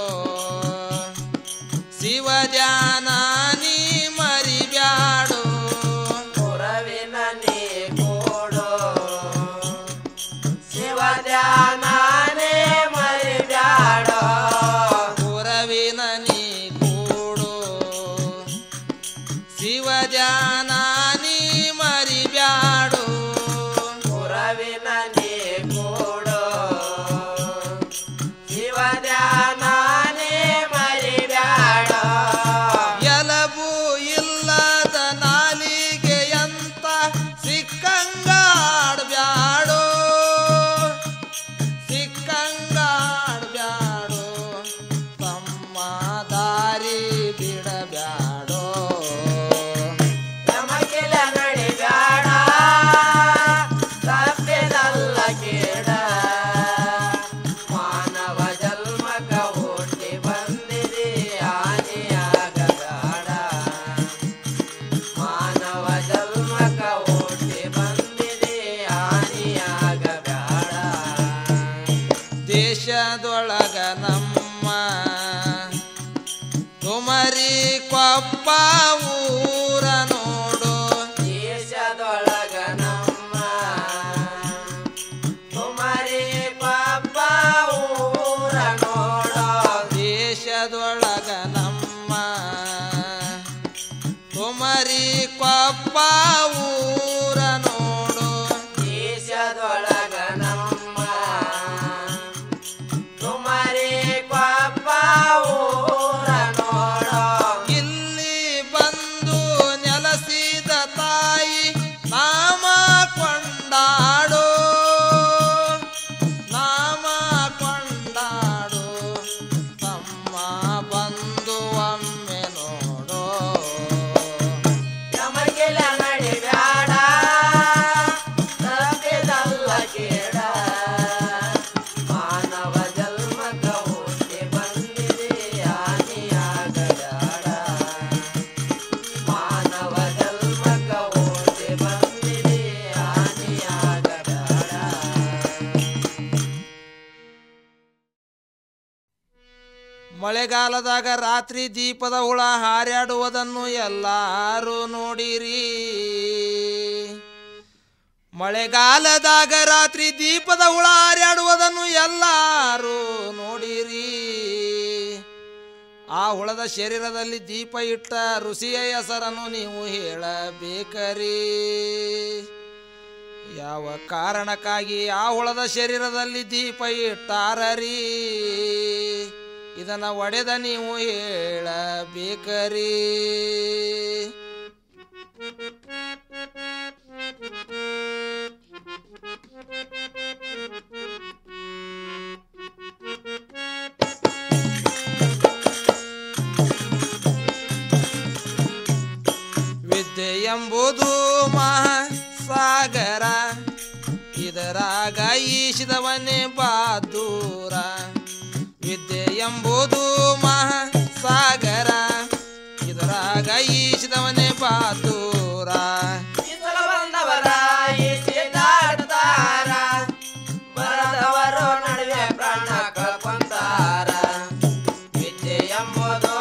ಶಿವ ಧ್ಯಾನ ನೀ ಮರಿಬ್ಯಾಡೋ ಪುರವಿನ ನೀ ಕೊಡೋ ಶಿವ ಧ್ಯಾನೇ ಮರಿಬ್ಯಾಡೋ ಗುರವಿನ ನೀ ಕೂಡೋ ಶಿವ ಧ್ಯಾನ ನೀ ಮರಿಬ್ಯಾಡೋ ಪುರವಿನ ನೀ ಕೊಡೋ ಶಿವ ಧ್ಯಾನೇ ಮರಿಬ್ಯಾಡೋ ಎಲಬು ಇಲ್ಲದ ನಾಲಿಗೆಯಂತ ಸಿಕ್ಕಂಗಾಡ್ಬ್ಯಾಡೋ ಸಿಕ್ಕಂಗಾಡ್ಬ್ಯಾಡೋ ತಮ್ಮ ದಾರಿ ಬಿಡಬ್ಯಾಡೋ ನಮಗಿಲ ನಡಿಬ್ಯಾಡ ತಪ್ಪಿದಲ್ಲ ಕೇಳ ಮಾನವ ಜನ್ಮಕ ಹುಟ್ಟಿ ಬಂದಿರಿ ಹಾನಿಯಾಗ ಬ್ಯಾಡ ಮಾನವ ಜನ್ಮಕ ಹುಟ್ಟಿ ಬಂದಿರಿ ಹಾನಿಯಾಗ ಬ್ಯಾಡ ದೇಶದೊಳಗ ನಮ್ಮ ತುಮರಿ ಕೊಪ್ಪ ಊರ ನೋಡು ದೇಶದೊಳಗ ನಮ್ಮ ಕುಮಾರಿ ಪಾಪ ಊರ ನೋಡೋ ದೇಶದೊಳಗ ನಮ್ಮ ತುಮರಿ ಕೊಪ್ಪ ಊರ ನೋಡು ದೇಶದೊಳಗ ನಮ್ಮ ಮಳೆಗಾಲದಾಗ ರಾತ್ರಿ ದೀಪದ ಹುಳ ಹಾರ್ಯಾಡುವುದನ್ನು ಎಲ್ಲರೂ ನೋಡಿರಿ ಮಳೆಗಾಲದಾಗ ರಾತ್ರಿ ದೀಪದ ಹುಳ ಹಾರ್ಯಾಡುವುದನ್ನು ಎಲ್ಲರೂ ನೋಡಿರಿ ಆ ಹುಳದ ಶರೀರದಲ್ಲಿ ದೀಪ ಇಟ್ಟ ಋಷಿಯ ಹೆಸರನ್ನು ನೀವು ಹೇಳಬೇಕರಿ ಯಾವ ಕಾರಣಕ್ಕಾಗಿ ಆ ಹುಳದ ಶರೀರದಲ್ಲಿ ದೀಪ ಇಟ್ಟಾರರಿ ಇದನ್ನ ಒಡೆದ ನೀವು ಹೇಳಬೇಕರಿ ವಿದ್ಯೆ ಎಂಬುದು ಮಹಾಸಾಗರ ಇದರಾಗ ಈಶಿದವನೇ ಬಾದೂರ ವಿದ್ಯೆ ಎಂಬುದು ಮಹಾಸಾಗರ ಇದರಾಗ ಈಶಿದವನೇ ಬಾದೂರ ಇಸಲ ಬಂದವರ ಈಸಿ ದಾಟ್ತಾರ ಬರದವರು ನಡುವೆ ಪ್ರಾಣ ಕಳ್ಕೊಂತಾರ ವಿದ್ಯೆ ಎಂಬುದು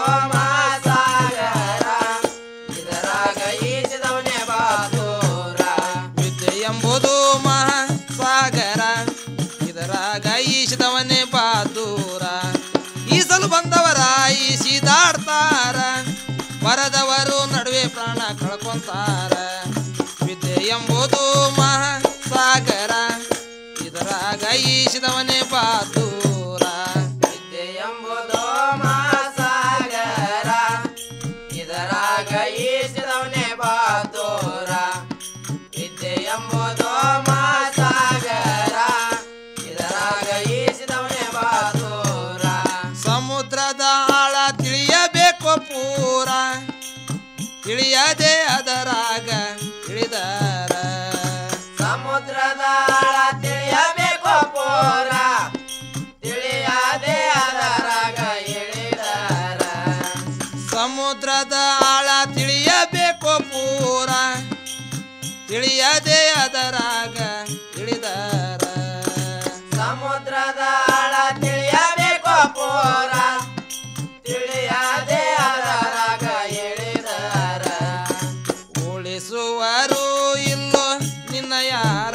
ಮಹಾಸಾಗರ ಇದರಾಗ ಈಸಿದವನೇ ಬಾದೂರ ವಿದ್ಯೆ ಎಂಬುದು ಮಹಾಸಾಗರ ಇದರಾಗ ಈಶಿದವನೇ ಬಾದೂರ ಈಸಲು ಬಂದವರ ಈಸಿದಾಡ್ತಾರ ಬರದವರು ನಡುವೆ ಪ್ರಾಣ ಕಳ್ಕೊಂತಾರ ವಿದ್ಯೆ ಎಂಬುದು ಮಹಾಸಾಗರ ಇದರಾಗ ಈಶಿದವನೇ ಬಾದೂರ ವಿದ್ಯೆ ಎಂಬುದು ಮಹಾಸಾಗರ ಇದರಾಗ ಈಸಿದವನೇ ಬಾದೂರ ವಿದ್ಯೆ ಎಂಬುದು ಮಹಾಸಾಗರ ಇದರಾಗ ಈಸಿದವನೇ ಬಾದೂರ ಸಮುದ್ರದ ಆಳ ತಿಳಿಯಬೇಕು ಪೂರ ತಿಳಿಯದೆ ಅದರಾಗ ಇಳಿದಾರ ಸಮುದ್ರದ ಆಳ ತಿಳಿಯಬೇಕು ಪೂರ ತಿಳಿಯದೆ ಅದರಾಗ ಇಳಿದಾರ ಸಮುದ್ರದ ಆಳ ತಿಳಿಯಬೇಕು ಪೂರ ತಿಳಿಯದೆ ಅದರಾಗ ಇಳಿದಾರ ಸಮುದ್ರದ ಆಳ ತಿಳಿಯಬೇಕು ಪೂರ ತಿಳಿಯದೆ ಅದರಾಗ ಇಳಿದಾರ ಉಳಿಸುವರು ಇಲ್ಲೋ ನಿನ್ನ ಯಾರ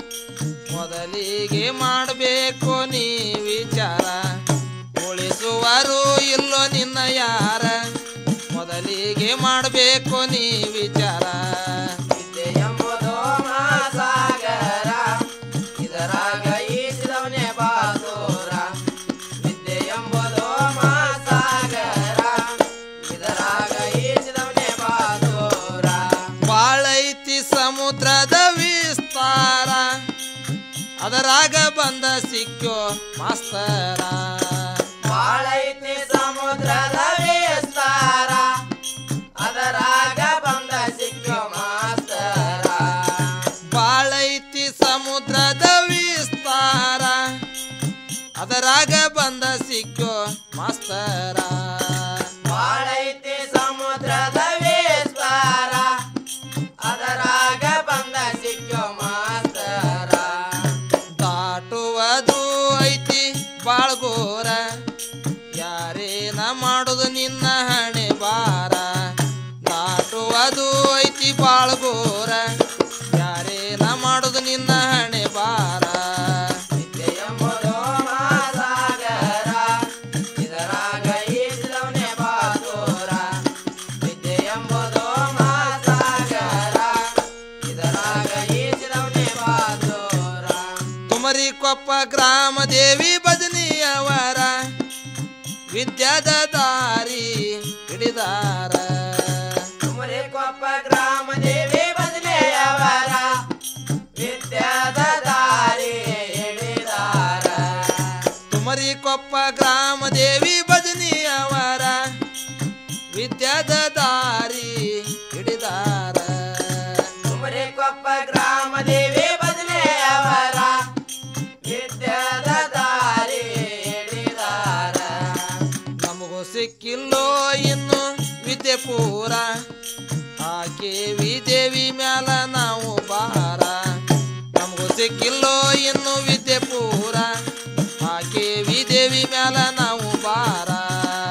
ಮೊದಲಿಗೆ ಮಾಡಬೇಕು ನೀ ವಿಚಾರ ಉಳಿಸುವರು ಇಲ್ಲೋ ನಿನ್ನ ಯಾರ ಮೊದಲಿಗೆ ಮಾಡಬೇಕು ನೀ ವಿಚಾರ ವಿದ್ಯೆ ಎಂಬುದು ಮಹಾಸಾಗರ ಇದರಾಗ ಈಸಿದವನೇ ಬಾದೂರ ವಿದ್ಯೆ ಎಂಬುದು ಮಹಾಸಾಗರ ಇದರಾಗ ಈಸಿದವನೇ ಬಾದೂರ ಬಾಳೈತಿ ಸಮುದ್ರದ ವಿಸ್ತಾರ ಅದರಾಗ ಬಂದ ಸಿಕ್ಕೋ ಮಾಸ್ತರ ಬಾಳೈತಿ ಸಮುದ್ರದ ವಿಸ್ತಾರ ಅದರಾಗ ಬಂದ ಸಿಕ್ಕ ಮಾಸ್ತರ ಬಾಳೈತಿ ಸಮುದ್ರದ ವಿಸ್ತಾರ ಅದರಾಗ ಬಂದ ಸಿಕ್ಕೋ ಮಾಸ್ತರ ಬಾಳೈತಿ ಸಮುದ್ರದ ವಿಸ್ತಾರ ಅದರಾಗ ಬಂದ ಸಿಕ್ಕ ಮಾಸ್ತರ ದಾಟುವುದು ಐತಿ ಬಾಳ್ಗೋರ ಯಾರೇನ ಮಾಡುದು ನಿನ್ನ ಹಣೆ ಬಾರ ದಾಟುವುದು ಐತಿ ಬಾಳ್ಗೋರ ಯಾರೇನ ಮಾಡುದು ನಿನ್ನ ಹಣೆ ಬಾರ ವಿದ್ಯೆ ಎಂಬುದು ಮಹಾಸಾಗರ ಇದರಾಗ ಈಸಿದವನೇ ಬಾದೂರ ವಿದ್ಯೆ ಎಂಬುದು ಮಹಾಸಾಗರ ಇದರಾಗ ಈಸಿದವನೇ ಬಾದೂರ ತುಮರಿ ಕೊಪ್ಪ ಗ್ರಾಮ ದೇವಿ ಭಜನಿಯವರ ವಿದ್ಯಾದ ದಾರಿ ಹಿಡಿದಾರ ತುಮರಿ ಕೊಪ್ಪ ಗ್ರಾಮ ದೇವಿ ಬದನೆಯವರ ವಿದ್ಯಾದ ದಾರಿ ಹಿಡಿದಾರ ತುಮರಿ ಕೊಪ್ಪ ಗ್ರಾಮ ದೇವಿ ಭಜನಿಯವರ ವಿದ್ಯಾದ ದಾರಿ ಹಿಡಿದಾರ ತುಮರಿ ಕೊಪ್ಪ ಗ್ರಾಮ ದೇವಿ ಬದನೆಯವರ ವಿದ್ಯಾದ ದಾರಿ ಹಿಡಿದಾರ ನಮಗೂ ಸಿಕ್ಕಿಲ್ಲೋ ಇನ್ನು ವಿದ್ಯೆ ಪೂರ ಆಕೆ ವಿದೇವಿ ಮ್ಯಾಲ ನಾವು ಬಾರ ನಮಗೂ ಸಿಕ್ಕಿಲ್ಲೋ ಇನ್ನು ವಿದ್ಯೆ ಪೂರ ಆಕೆ ವಿದೇವಿ ಮ್ಯಾಲ ನಾವು ಬಾರ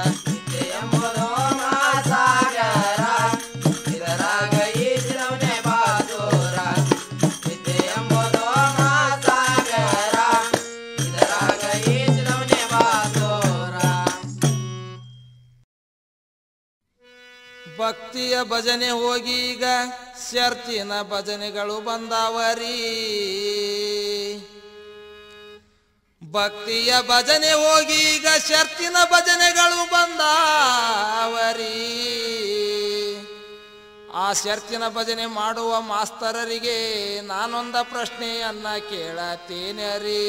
ಭಜನೆ ಹೋಗಿ ಈಗ ಶರ್ಚಿನ ಭಜನೆಗಳು ಬಂದಾವರಿ ಭಕ್ತಿಯ ಭಜನೆ ಹೋಗಿ ಈಗ ಶರ್ತಿನ ಭಜನೆಗಳು ಬಂದಾವರಿ ಆ ಶರ್ತಿನ ಭಜನೆ ಮಾಡುವ ಮಾಸ್ತರರಿಗೆ ನಾನೊಂದ ಪ್ರಶ್ನೆಯನ್ನ ಕೇಳತ್ತೇನೆ ರೀ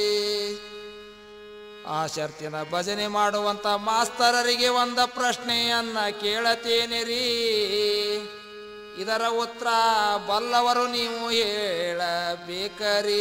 ಆ ಶರ್ತಿನ ಭಜನೆ ಮಾಡುವಂತ ಮಾಸ್ತರರಿಗೆ ಒಂದ ಪ್ರಶ್ನೆಯನ್ನ ಕೇಳತೇನೆ ರೀ ಇದರ ಉತ್ತರ ಬಲ್ಲವರು ನೀವು ಹೇಳಬೇಕರೀ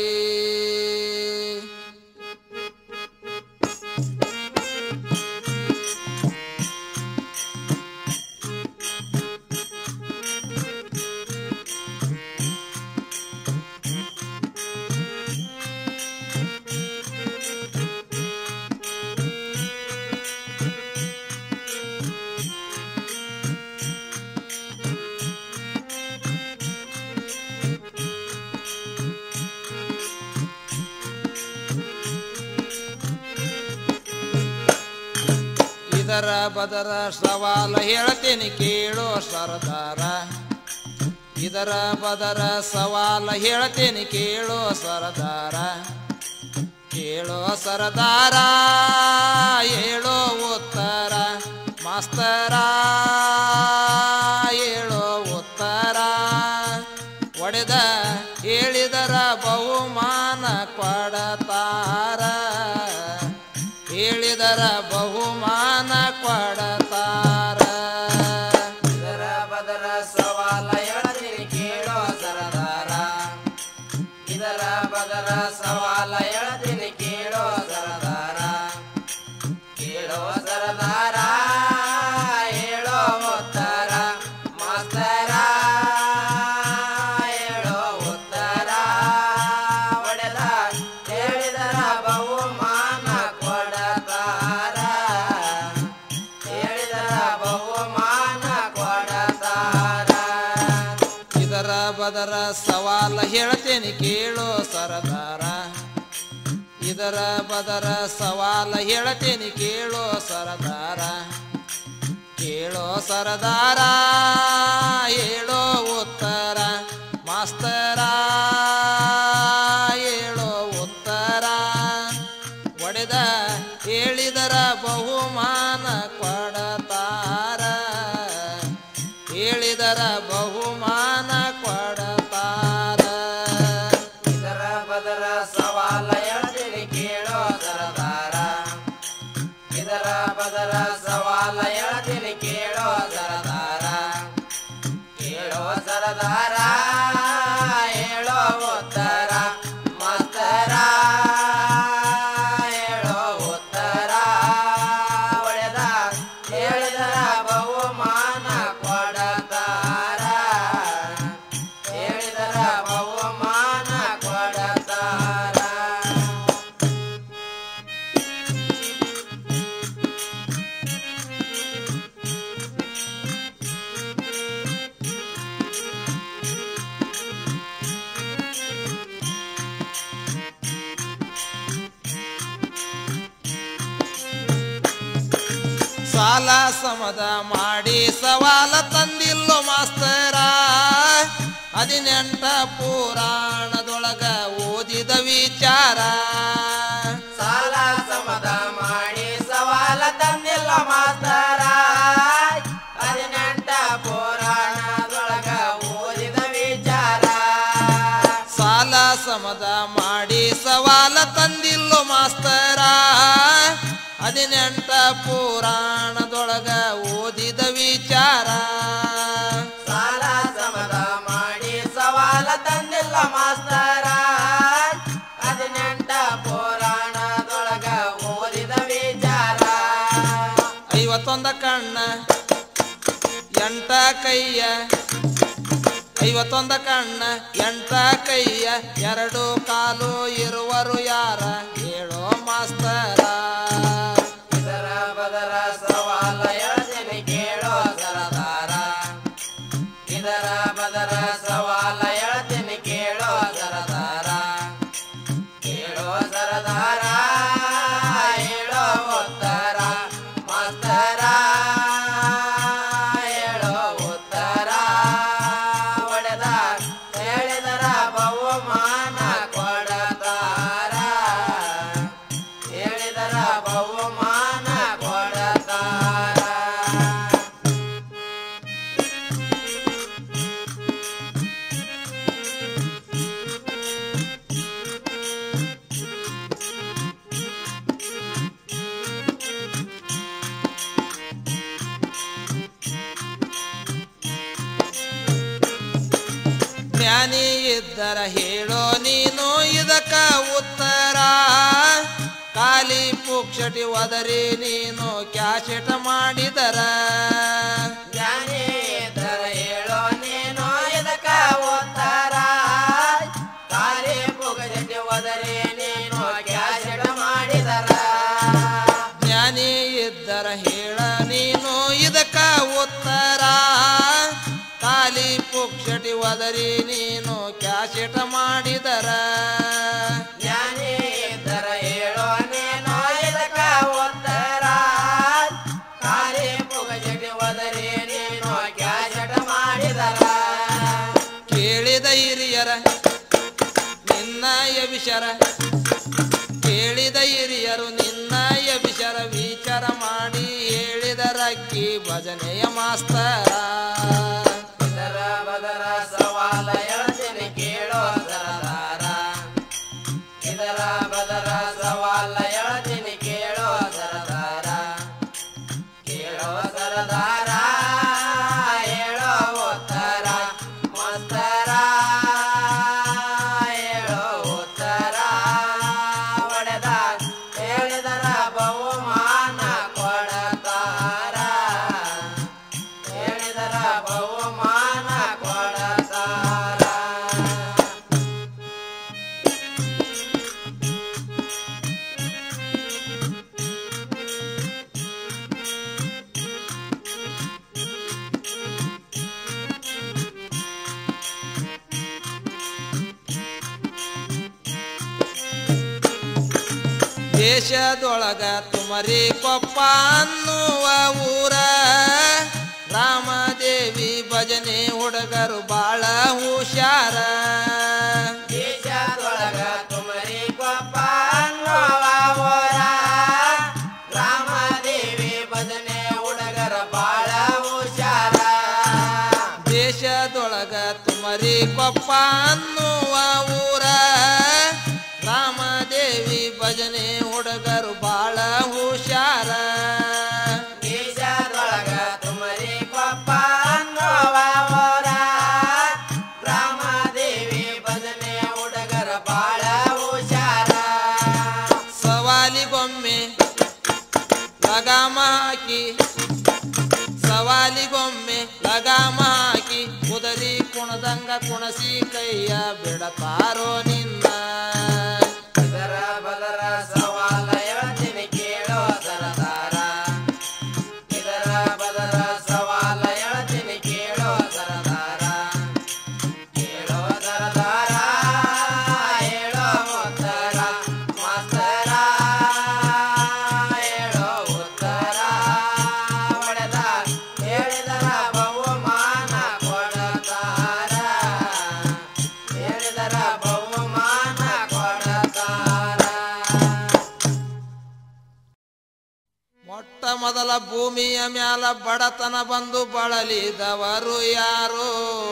ಇದರ ಬದರ ಸವಾಲ ಹೇಳ್ತೇನೆ ಕೇಳೋ ಸರದಾರ ಇದರ ಬದರ ಸವಾಲ ಹೇಳ್ತೇನೆ ಕೇಳೋ ಸರದಾರ ಕೇಳೋ ಸರದಾರ ಹೇಳೋ ಉತ್ತರ ಮಾಸ್ತರ ಹೇಳೋ ಉತ್ತರ ಒಡೆದ ಹೇಳಿದರ ಬಹುಮಾನ ಕೊಡತಾರ ಹೇಳಿದರ ಬಹುಮಾನ ಕೊಡತಾರ ಇದರ ಬದರ ಸವಾಲ ಹೇಳ್ತೀನಿ ಕೇಳೋ ಸರದಾರ ಇದರ ಬದರ ಸವಾಲ ಹೇಳ್ತೀನಿ ಕೇಳೋ ಸರದಾರ ಕೇಳೋ ಸರದಾರ ಹೇಳೋ ಉತ್ತರ ಮಾಸ್ತರ ಹೇಳೋ ಉತ್ತರ ಒಡೆದ ಹೇಳಿದರ ಬಹುಮಾನ ಕೊಡತಾರ ಹೇಳಿದರ ಬಹುಮಾನ ಕೊಡತಾರ ಇದರ ಬದರ ಸವಾಲ ಹೇಳ್ತೇನೆ ಕೇಳೋ ಸರದಾರ ಇದರ ಬದರ ಸವಾಲ ಹೇಳ್ತೇನೆ ಕೇಳೋ ಸರದಾರ ಕೇಳೋ ಸರದಾರ ಹೇಳೋ ಉತ್ತರ ಮಾಸ್ತರ ಹೇಳೋ ಉತ್ತರ ಒಡೆದ ಹೇಳಿದರ ಬಹುಮಾನ ಕೊಡತಾರ ಹೇಳಿದರ ಬಹುಮಾನ ಕೊಡತಾರ ಇದರ ಬದರ ಸವಾಲ ಹೇಳ್ತೀನಿ ಕೇಳೋ ಸರದಾರ ಇದರ ಬದರ ಸವಾಲ ಹೇಳ್ತೀನಿ ಕೇಳೋ ಸರದಾರ ಕೇಳೋ ಸರದಾರ ಹೇಳೋ ಉತ್ತರ ಮಾಸ್ತರ ಹೇಳೋ ಉತ್ತರ ಒಡೆದ ಹೇಳಿದರ ಬಹುಮಾನ ಕೊಡತಾರ ಹೇಳಿದರ ಬಹುಮಾನ ಕೊಡತಾರ ಸಾಲ ಸಮದ ಮಾಡಿ ಸವಾಲ ತಂದಿಲ್ಲೋ ಮಾಸ್ತರ ಹದಿನೆಂಟ ಪುರಾಣದೊಳಗ ಓದಿದ ವಿಚಾರ ಸಾಲ ಸಮದ ಮಾಡಿ ಸವಾಲ ತಂದಿಲ್ಲ ಮಾಸ್ತರ ಹದಿನೆಂಟ ಪುರಾಣದೊಳಗ ಓದಿದ ವಿಚಾರ ಸಾಲ ಸಮದ ಮಾಡಿ ಸವಾಲ ತಂದಿಲ್ಲೋ ಮಾಸ್ತರ ಹದಿನೆಂಟ ಪುರಾಣದೊಳಗ ಓದಿದ ವಿಚಾರ ಸಾಲ ಸಮದ ಮಾಡಿ ಸವಾಲ ತಂದಿಲ್ಲ ಮಾಸ್ತರ ಹದಿನೆಂಟ ಪುರಾಣದೊಳಗ ಓದಿದ ವಿಚಾರ ಐವತ್ತೊಂದ ಕಣ್ಣ ಎಂಟ ಕೈಯ ಐವತ್ತೊಂದ ಕಣ್ಣ ಎಂಟ ಕೈಯ ಎರಡು ಕಾಲು ಇರುವರು ಯಾರ ಹೇಳೋ ಮಾಸ್ತರ ಇದರ ಬದರ ಸವಾಲ ಹೇಳ್ತೀನಿ ಕೇಳೋ ಸರದಾರ ಇದರ ಬದರ ಸವಾಲ ಹೇಳ್ತೀನಿ ಕೇಳೋ ಸರದಾರ ಕೇಳೋ ಸರದಾರ ಹೇಳೋ ಉತ್ತರ ಮಾಸ್ತರ ಹೇಳೋ ಉತ್ತರ ಇದ್ದರ ಹೇಳೋ ನೀನು ಇದಕ್ಕ ಉತ್ತರ ಖಾಲಿ ಪುಕ್ಷಟಿ ಒದರಿ ನೀನು ಕ್ಯಾಶೆಟ ಮಾಡಿದರ ಜ್ಞಾನಿ ಇದ್ದರ ಹೇಳೋ ನೀನು ಇದಕ್ಕ ಉತ್ತರ ಖಾಲಿ ಪುಗಜಟಿ ಒದರಿ ನೀನು ಕ್ಯಾಸೆಟ್ ಮಾಡಿದರ ಜ್ಞಾನಿ ಇದ್ದರ ಹೇಳ ನೀನು ಇದಕ್ಕ ಉತ್ತರ ಖಾಲಿ ಪುಕ್ಷಟಿ ಒದರಿ ನೀನು ಕ್ಯಾಶೆಟ ಮಾಡಿದರ ಜ್ಞಾನಿ ಇದ್ದರ ಹೇಳೋ ನೀನು ಇದಕ್ಕ ಉತ್ತರ ಖಾಲಿ ಪುಗಜಟಿ ಒದರಿ ನೀನು ಕ್ಯಾಸೆಟ್ ಮಾಡಿದರ ಕೇಳಿದ ಹಿರಿಯರ ನಿನ್ನ ಯವಿಷರ ಕೇಳಿದ ಹಿರಿಯರು ನಿನ್ನ ಯವಿಷರ ವಿಚಾರ ಮಾಡಿ ಹೇಳಿದರಕ್ಕಿ ಭಜನೆಯ ಮಾಸ್ತರ ಇದರ ಬದರ ಸವಾಲ ಹೇಳ್ತೀನಿ ಕೇಳೋ ಸರದಾರ ಇದರ ಬದರ ಸವಾಲ ಹೇಳ್ತೀನಿ ಕೇಳೋ ಸರದಾರ ಕೇಳೋ ಸರದಾರ ಹೇಳೋ ಉತ್ತರ ಮಸ್ತರ ಹೇಳೋ ಉತ್ತರ ಒಡೆದ ಹೇಳಿದರ ಬಹುಮಾನ ಕೊಡತಾರ ಹೇಳಿದರ ಬಹುಮಾನ ಕೊಡತಾರ ದೇಶದೊಳಗ ತುಮರಿ ಕೊಪ್ಪ ಅನ್ನುವ ಊರ ರಾಮದೇವಿ ಭಜನೆ ಹುಡುಗರು ಬಾಳ ಹುಷಾರ ದೇಶದೊಳಗ ತುಮರಿ ಕೊಪ್ಪ ಅನ್ನುವ ಊರ ರಾಮದೇವಿ ಭಜನೆ ಹುಡುಗರ ಬಾಳ ಹುಷಾರ ದೇಶದೊಳಗ ತುಮರಿ ಕೊಪ್ಪ ಅನ್ನುವ ಊರ ರಾಮದೇವಿ ಭಜನೆ ಹುಡುಗರು ಬಾಳ ಹುಷಾರ ದೇಶದೊಳಗ ತುಮರಿ ಕೊಪ್ಪ ಅನ್ನುವ ಊರ ರಾಮದೇವಿ ಭಜನೆ ಹುಡುಗರ ಬಾಳ ಹುಷಾರ ಸವಾಲಿಗೊಮ್ಮೆ ಲಗಾಮ ಹಾಕಿ ಸವಾಲಿಗೊಮ್ಮೆ ಲಗಾಮ ಹಾಕಿ ಕುದರಿ ಕುಣದಂಗ ಕುಣಸಿ ಕೈಯ ಬಿಡತಾರೋ ನಿನ್ನ ಇದರ ಬದರ ಸವಾಲ ಹೇಳ್ತೀನಿ ಕೇಳೋ ಸರದಾರ ಇದರ ಬದರ ಸವಾಲ ಹೇಳ್ತೀನಿ ಕೇಳೋ ಸರದಾರ ಕೇಳೋ ಸರದಾರ ಹೇಳೋ ಉತ್ತರ ಮಾಸ್ತರ ಹೇಳೋ ಉತ್ತರ ಹೊಡೆದ ಹೇಳಿದರ ಬಹುಮಾನ ಕೊಡತಾರ ಹೇಳಿದರ ಬಹುಮಾನ ಕೊಡತಾರ ಮೊಟ್ಟ ಮೊದಲ ಭೂಮಿಯ ಮ್ಯಾಲ ಬಡತನ ಬಂದು ಬಳಲಿದವರು ಯಾರು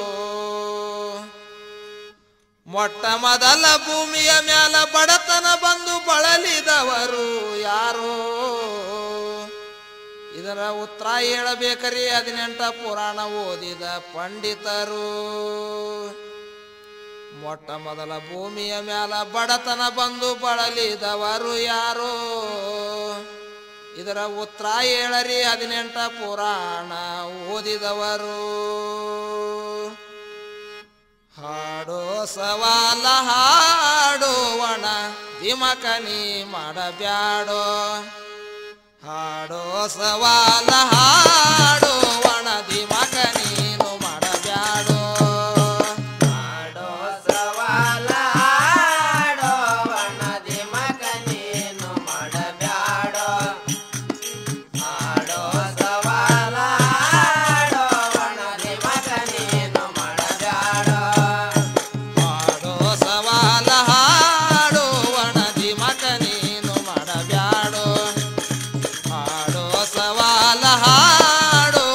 ಮೊಟ್ಟ ಮೊದಲ ಭೂಮಿಯ ಮ್ಯಾಲ ಬಡತನ ಬಂದು ಬಳಲಿದವರು ಯಾರು ಇದರ ಉತ್ತರ ಹೇಳಬೇಕರಿ ಹದಿನೆಂಟ ಪುರಾಣ ಓದಿದ ಪಂಡಿತರು ಮೊಟ್ಟ ಮೊದಲ ಭೂಮಿಯ ಮ್ಯಾಲ ಬಡತನ ಬಂದು ಬಳಲಿದವರು ಯಾರು ಇದರ ಉತ್ತರ ಹೇಳರಿ ಹದಿನೆಂಟ ಪುರಾಣ ಓದಿದವರು ಹಾಡೋ ಸವಾಲ ಹಾಡೋವಣ ದಿಮಕನಿ ಮಾಡಬ್ಯಾಡೋ ಹಾಡೋ ಸವಾಲ ಹಾಡೋವಣ ದಿಮಕ ನೀನು ಮಾಡಬ್ಯಾಡೋ ಮಾಡೋ ಸವಾಲ ಆಡೋ ವನದಿ ಮಗ ನೀನು ಮಾಡಬ್ಯಾಡೋ ಮಾಡೋ ಸವಾಲ ಆಡೋ ವನದಿ ಮಗ ನೀನು ಮಾಡಬ್ಯಾಡೋ ಹಾಡೋ ಸವಾಲ ಹಾಡೋವಣ ದಿಮಕ ನೀನು ಮಾಡಬ್ಯಾಡೋ ಹಾಡೋ ಸವಾಲ ಹಾಡೋ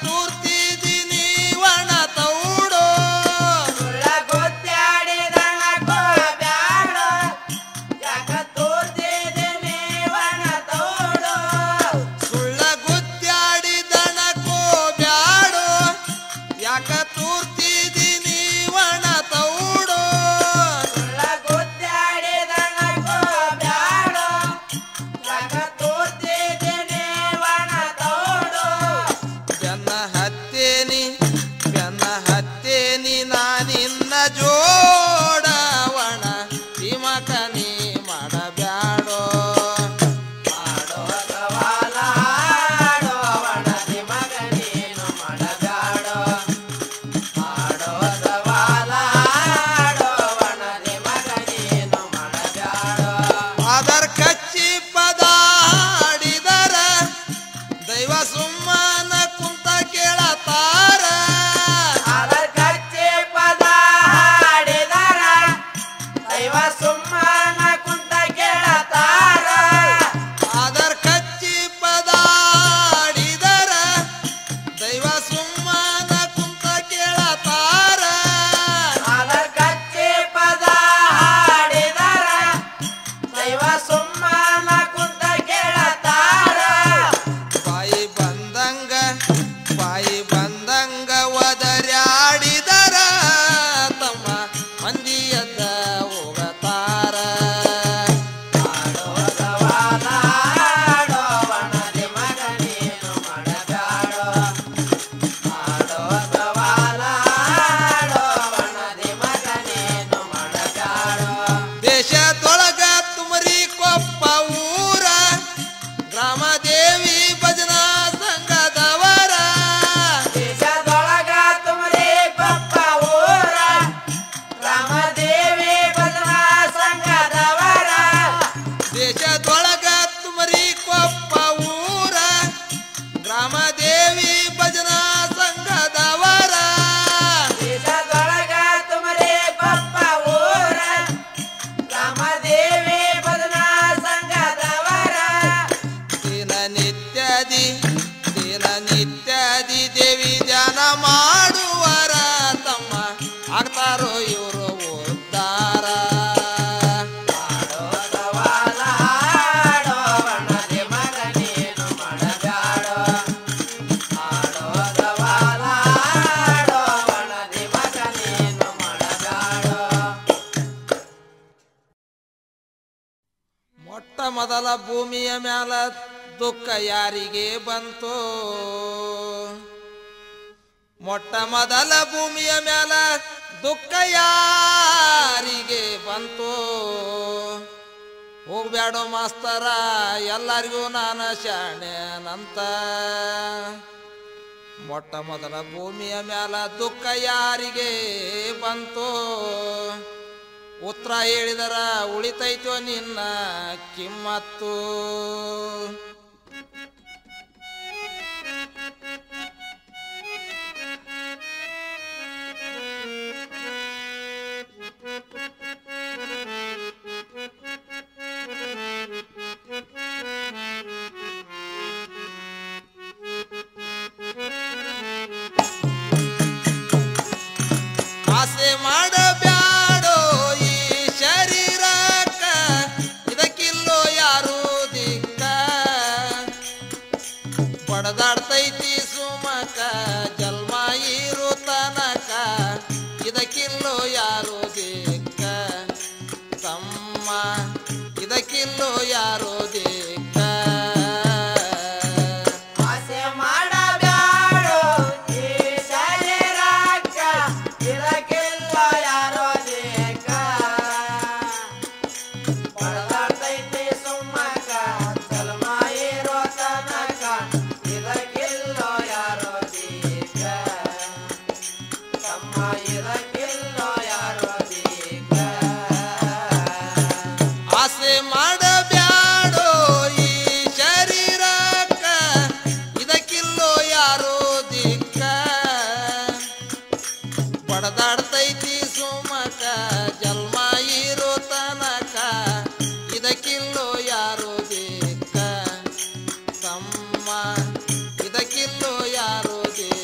ತೂರ್ತಿದ್ದೀನಿ ಒಣ ತೌಡು ಸುಳ್ಳ ಗೊತ್ತಾಡಿದಣಕೋ ಬ್ಯಾಡ ಯಾಕ ತೋರ್ತಿದ್ದೀನಿ ಒಣ ತೋಡು ಸುಳ್ಳ ಗುದ್ದಾಡಿದಣಕೋ ಬ್ಯಾಡು ಯಾಕ ತೂರ್ತಿದ್ದೀನಿ ಒಣ ತೌಡು ಸುಳ್ಳ ಗೊತ್ತಾಡಿದಣಕೋ ಬ್ಯಾಡ ಯಾಕ ತೋರ್ತಿದ್ದೀನಿ ಒಣ ತೋಡು ಬೆನ್ನ ಹತ್ತೇನಿ ಬೆನ್ನ ಹತ್ತೇನಿ ನಾನಿನ್ನ ಜೋಡವಣ ತಿಮಕನಿ ಮಾಡಬ್ಯಾಡೋ ಮಾಡೋ ಸವಾಲ ಆಡೋವಣ ನಿಮಗ ನೀನು ಮಾಡಬ್ಯಾಡೋ ಮಾಡೋ ಸವಾಲ ಆಡೋವಣ ನಿಮಗ ನೀನು ಮಾಡಬ್ಯಾಡೋ ಅದರ ಕಚ್ಚಿ ಪದ ಹಾಡಿದರ ದೈವ ಸುಮ್ಮನ ಕುಂತ ಕೇಳತಾರ ಅದರ ಕಚ್ಚೆ ಪದ ಹಾಡಿದರ ದೈವ ಸುಮ್ಮನ ಕುಂತ ಕೇಳತಾರ ಅದರ ಕಚ್ಚಿ ಪದ ಹಾಡಿದರ ದೈವ ಸುಮ್ಮನ ಕುಂತ ಕೇಳತಾರ ಅದರ ಕಚ್ಚೆ ಪದ ಹಾಡಿದರ ದೈವ ಸುಮ್ಮನ ಕುಂತ ಕೇಳತಾರ ಬಾಯಿ ಬಂದಂಗ ಬಾಯಿ ಬಂದಂಗ ಒದರ್ಯಾಡಿದರ ತಮ್ಮ ಮಂದಿಯದ್ದ ಹೋಗತಾರ ಮಾಡೋ ಸವಾಲ ಆಡೋವಣ ನಿಮಗ ನೀನು ಮಾಡಬ್ಯಾಡೋ ಮಾಡೋ ಸವಾಲ ಆಡೋವಣ ನಿಮಗ ನೀನು ಮಾಡಬ್ಯಾಡೋ ದೇಶದೊಳಗ ತುಮರಿ ಕೊಪ್ಪ ಊರ ಗ್ರಾಮ ದೇವಿ ಭಜನಾ ಸಂಘದವರ ದೇಶದೊಳಗ ತುಮರಿ ಪಪ್ಪ ಊರ ರಾಮದೇವಿ ಭಜನಾ ಸಂಘದವರ ದೇಶದೊಳಗ ತುಮರಿ ಕೊಪ್ಪ ಊರ ಗ್ರಾಮ ದೇವಿ ಭಜನಾ ಸಂಘದವರ ದೇಶದೊಳಗ ತುಮರಿ ಪಪ್ಪ ಊರ ರಾಮದೇವಿ ಭಜನಾ ಸಂಘದವರ ದಿನನಿತ್ಯದಿ ದಿನನಿತ್ಯದಿ ದೇವಿ ಧ್ಯಾನ ಮಾಡುವರ ತಮ್ಮ ಆಗ್ತಾರೋ ಇವರು ಓದ್ತಾರ ಮಾಡೋ ಸವಾಲ ಆಡೋವಣ ನಿಮಗ ನೀನು ಮಾಡಬ್ಯಾಡೋ ಮಾಡೋ ಸವಾಲ ಆಡೋವಣ ನಿಮಗ ನೀನು ಮಾಡಬ್ಯಾಡೋ ಮೊಟ್ಟ ಮೊದಲ ಭೂಮಿಯ ಮ್ಯಾಲ ದುಃಖ ಯಾರಿಗೆ ಬಂತು ಮೊಟ್ಟ ಮೊದಲ ಭೂಮಿಯ ಮ್ಯಾಲ ದುಃಖ ಯಾರಿಗೆ ಬಂತು ಹೋಗ್ಬ್ಯಾಡೋ ಮಾಸ್ತರ ಎಲ್ಲರಿಗೂ ನಾನು ಶಾಣ್ಯನಂತ ಮೊಟ್ಟ ಮೊದಲ ಭೂಮಿಯ ಮ್ಯಾಲ ದುಃಖ ಯಾರಿಗೆ ಬಂತು ಉತ್ತರ ಹೇಳಿದರ ಉಳಿತೈತೋ ನಿನ್ನ ಕಿಮ್ಮತ್ತು ಆಸೆ ಮಾಡಬ್ಯಾಡೋ ಈ ಶರೀರಕ್ಕ ಇದಕ್ಕಿಲ್ಲೋ ಯಾರು ದಿಕ್ಕ ಬಡದಾಡ್ತೈತಿ ಸುಮಕ ಜನ್ಮ ಇರು ತನಕ ಇದಕ್ಕಿಲ್ಲೋ ಯಾರು ದಿಕ್ಕ ತಮ್ಮ ಇದಕ್ಕಿಲ್ಲೋ ಯಾರು ದಿಕ್ಕ ಆಸೆ ಮಾಡಬ್ಯಾಡೋ ಈ ಶರೀರಕ್ಕ ಇದಕ್ಕಿಲ್ಲ ಯಾರೋ ದೇಕ ಪಡೆದಾಡ್ತೈತಿ ಸುಮ್ಮಕ ಜನ್ಮ ಇರೋ ತನಕ ಇದಕ್ಕಿಲ್ಲೋ ಯಾರೋ ದೇಕ ತಮ್ಮ ಇದಕ್ಕಿಲ್ಲೋ ಯಾರೋ ದೇಕ ಆಸೆ ಮಾಡಬ್ಯಾಡೋ ಈ ಶರೀರಕ್ಕ ಇದಕ್ಕಿಲ್ಲೋ ಯಾರೋ ದಿಕ್ಕ ಬಡದಾಡ್ತೈತಿ ಸುಮಕ ಜನ್ಮ ಇರೋ ತನಕ ಇದಕ್ಕಿಲ್ಲೋ ಯಾರೋ ದಿಕ್ಕ ತಮ್ಮ ಇದಕ್ಕಿಲ್ಲೋ ಯಾರೋ ದಿಕ್ಕ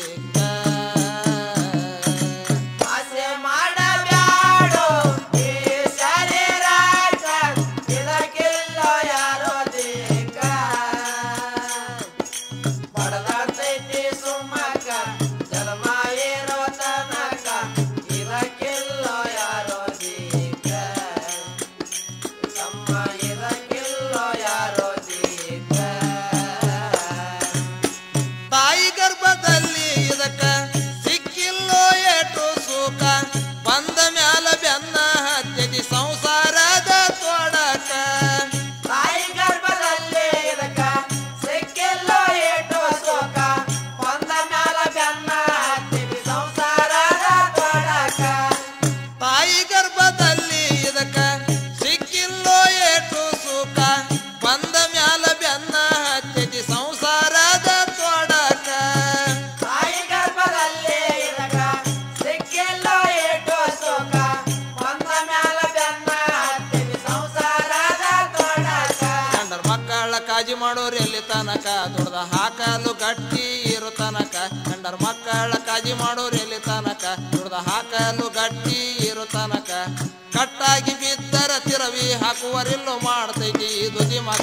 ಮಾಡೋರು ಎಲ್ಲಿ ತನಕ ದುಡ್ದ ಹಾಕಲು ಗಟ್ಟಿ ಇರು ತನಕ ಗಂಡರ ಮಕ್ಕಳ ಕಾಜಿ ಮಾಡೋರು ಎಲ್ಲಿ ತನಕ ದುಡ್ದ ಹಾಕಲು ಗಟ್ಟಿ ಇರು ತನಕ ಕಟ್ಟಾಗಿ ಬಿದ್ದರ ತಿರವಿ ಹಾಕುವರಿಲ್ಲೋ ಮಾಡ್ತೈತಿ ಇದು ದಿಮಕ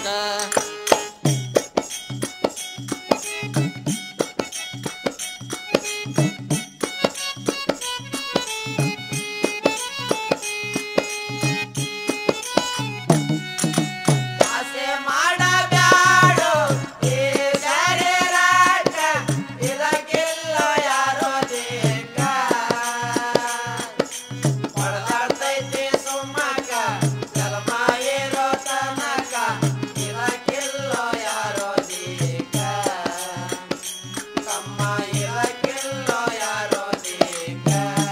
ಆಸೆ ಮಾಡಬ್ಯಾಡು ಈ ಶರೀರಕ್ಕ ಇದಕ್ಕಿಲ್ಲ ಯಾರೋ ದೇಕ ಹೊಡೆದಾಡ್ತೈತಿ ಸುಮ್ಮಕ ಜಲಮ ಇರೋ ತನಕ ಇದಕ್ಕಿಲ್ಲ ಯಾರೋ ದೇಕ ತಮ್ಮ ಇದಕ್ಕಿಲ್ಲ ಯಾರೋ ದೇಕ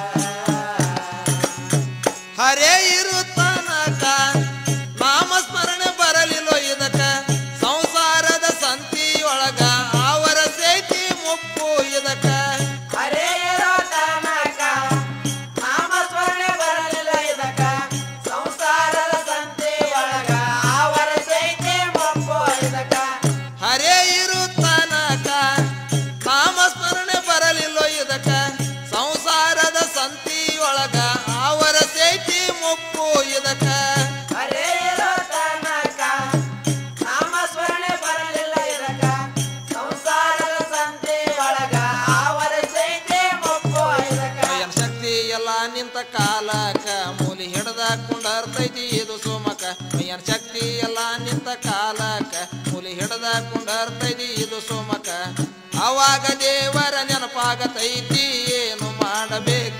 ಹರೇ ಇರು ತನಕ ನಾಮಸ್ಮರಣೆ ಬರಲಿಲ್ಲೋ ಇದಕ್ಕ ಸಂಸಾರದ ಸಂತಿ ಒಳಗ ಅವರ ಸೇತಿ ಮುಪ್ಪು ಇದಕ್ಕ ಹರೇ ಇರೋ ತನಕ ನಾಮಸ್ಮರಣೆ ಬರಲಿಲ್ಲ ಇದಕ್ಕ ಸಂಸಾರದ ಸಂತೆ ಒಳಗ ಅವರ ಸೈತೆ ಮಪ್ಪು ಇದಕ್ಕ ಹರೇ ಇರು ತನಕ ನಾಮಸ್ಮರಣೆ ಬರಲಿಲ್ಲೋ ಇದಕ್ಕ ಸಂಸಾರದ ಸಂತಿ ಒಳಗ ಅವರ ಸೇತಿ ಮುಪ್ಪು ಇದಕ್ಕ ಹರೇ ಇರೋ ತನಕ ನಾಮಸ್ಮರಣೆ ಬರಲಿಲ್ಲ ಇದಕ್ಕ ಸಂಸಾರದ ಸಂತೆ ಒಳಗ ಅವರ ಸೈತೆ ಮಪ್ಪು ಇದಕ್ಕ ಏನ್ ಶಕ್ತಿ ಎಲ್ಲ ನಿಂತ ಕಾಲಕ ಮೂಲಿ ಹಿಡ್ದ ಕುಂಡರ್ತೈತಿ ಇದು ಸುಮಕ ಏನ್ ಶಕ್ತಿ ಎಲ್ಲ ನಿಂತ ಕಾಲಕ ಮೂಲಿ ಹಿಡ್ದ ಕುಂಡರ್ತೈತಿ ಇದು ಸುಮಕ ಅವಾಗ ದೇವರ ನೆನಪಾಗತೈತಿ ಏನು ಮಾಡಬೇಕ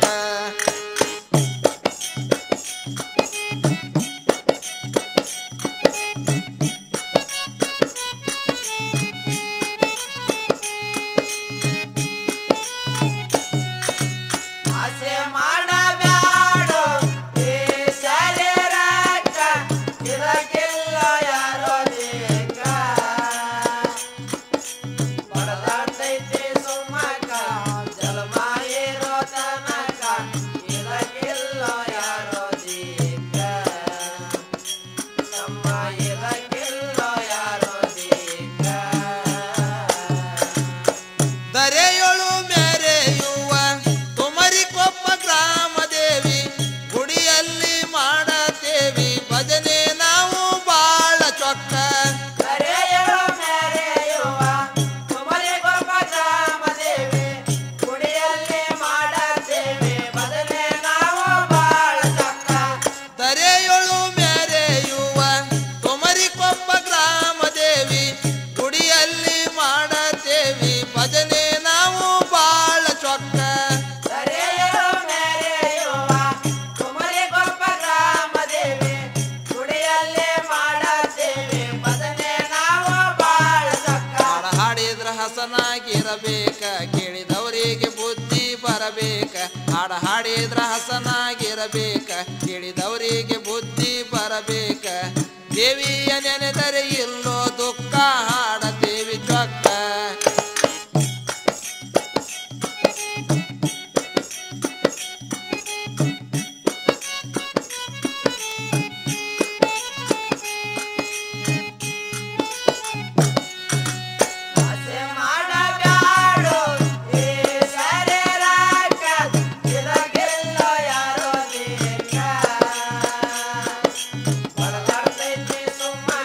ಆಸೆ ಮಾಡಬ್ಯಾಡು ಈ ಶರೀರಕ್ಕ ಇದಕ್ಕಿಲ್ಲ ಯಾರೋ ದೇಕ ಹೊಡೆದಾಡ್ತೈತಿ ಸುಮ್ಮಕ ಜಲಮ ಇರೋ ತನಕ ಇದಕ್ಕಿಲ್ಲ ಯಾರೋ ದೇಕ ತಮ್ಮ ಇದಕ್ಕಿಲ್ಲ ಯಾರೋ ದೇಕ ದರೆಯೊಳು ಮೆರೆಯುವ ತುಮರಿಕೊಪ್ಪ ಗ್ರಾಮ ದೇವಿ ಗುಡಿಯಲ್ಲಿ ಮಾಡತೇವಿ ಭಜನೆ ನಾವು ಬಾಳ ಚೊಕ್ಕ ಕರೆಯಲು ಮೆರೆಯುವ ಕುಮರಿಗೊಬ್ಬ ಗ್ರಾಮದೇವಿ ಗುಡಿಯಲ್ಲಿ ಮಾಡತೇವೆ ಬದನೆ ನಾವು ಬಾಳ ಚಕ್ಕ ದರೆಯೊಳು ಮೆರೆಯುವ ತುಮರಿಕೊಪ್ಪ ಗ್ರಾಮ ದೇವಿ ಗುಡಿಯಲ್ಲಿ ಮಾಡತೇವಿ ಭಜನೆ ನಾವು ಬಾಳ ಚೊಕ್ಕ ಕರೆಯಲು ಮೆರೆಯುವ ಕುಮರಿಗೊಬ್ಬ ಗ್ರಾಮದೇವಿ ಗುಡಿಯಲ್ಲಿ ಮಾಡತೇವೆ ಬದನೆ ನಾವು ಬಾಳ ಚಕ್ಕ ಹಾಡ ಹಾಡಿದ್ರ ಹಸನಾಗಿರಬೇಕ ಕೇಳಿದವರಿಗೆ ಬುದ್ಧಿ ಬರಬೇಕ ಹಾಡ ಹಾಡಿದ್ರ ಹಸನಾಗಿರಬೇಕ ಕೇಳಿದವರಿಗೆ ಬುದ್ಧಿ ಬರಬೇಕ ದೇವಿಯ ನೆನೆದರೆ ಇಲ್ಲೋ ದುಃಖ ಹಾಡತೇವಿ ಚೊಕ್ಕ ಆಸೆ ಮಾಡಬ್ಯಾಡು ಈ ಶರೀರಕ್ಕ ಇದಕ್ಕಿಲ್ಲ ಯಾರೋ ದೇಕ ಹೊಡೆದಾಡ್ತೈತಿ ಸುಮ್ಮ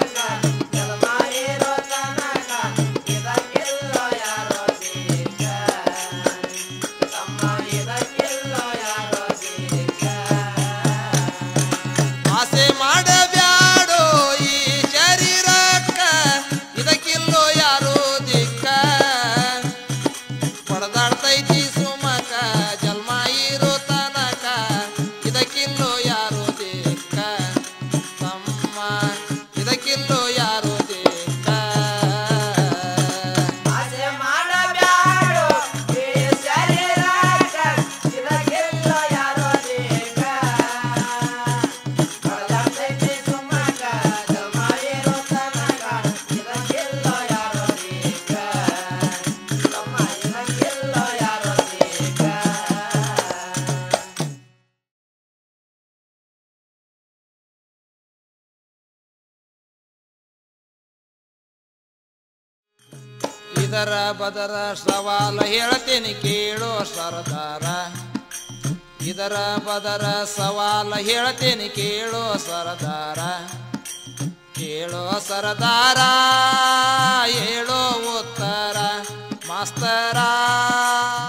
ಇದರ ಬದರ ಸವಾಲ ಹೇಳ್ತೀನಿ ಕೇಳೋ ಸರದಾರ ಇದರ ಬದರ ಸವಾಲ ಹೇಳ್ತೀನಿ ಕೇಳೋ ಸರದಾರ ಕೇಳೋ ಸರದಾರ ಹೇಳೋ ಉತ್ತರ ಮಾಸ್ತರ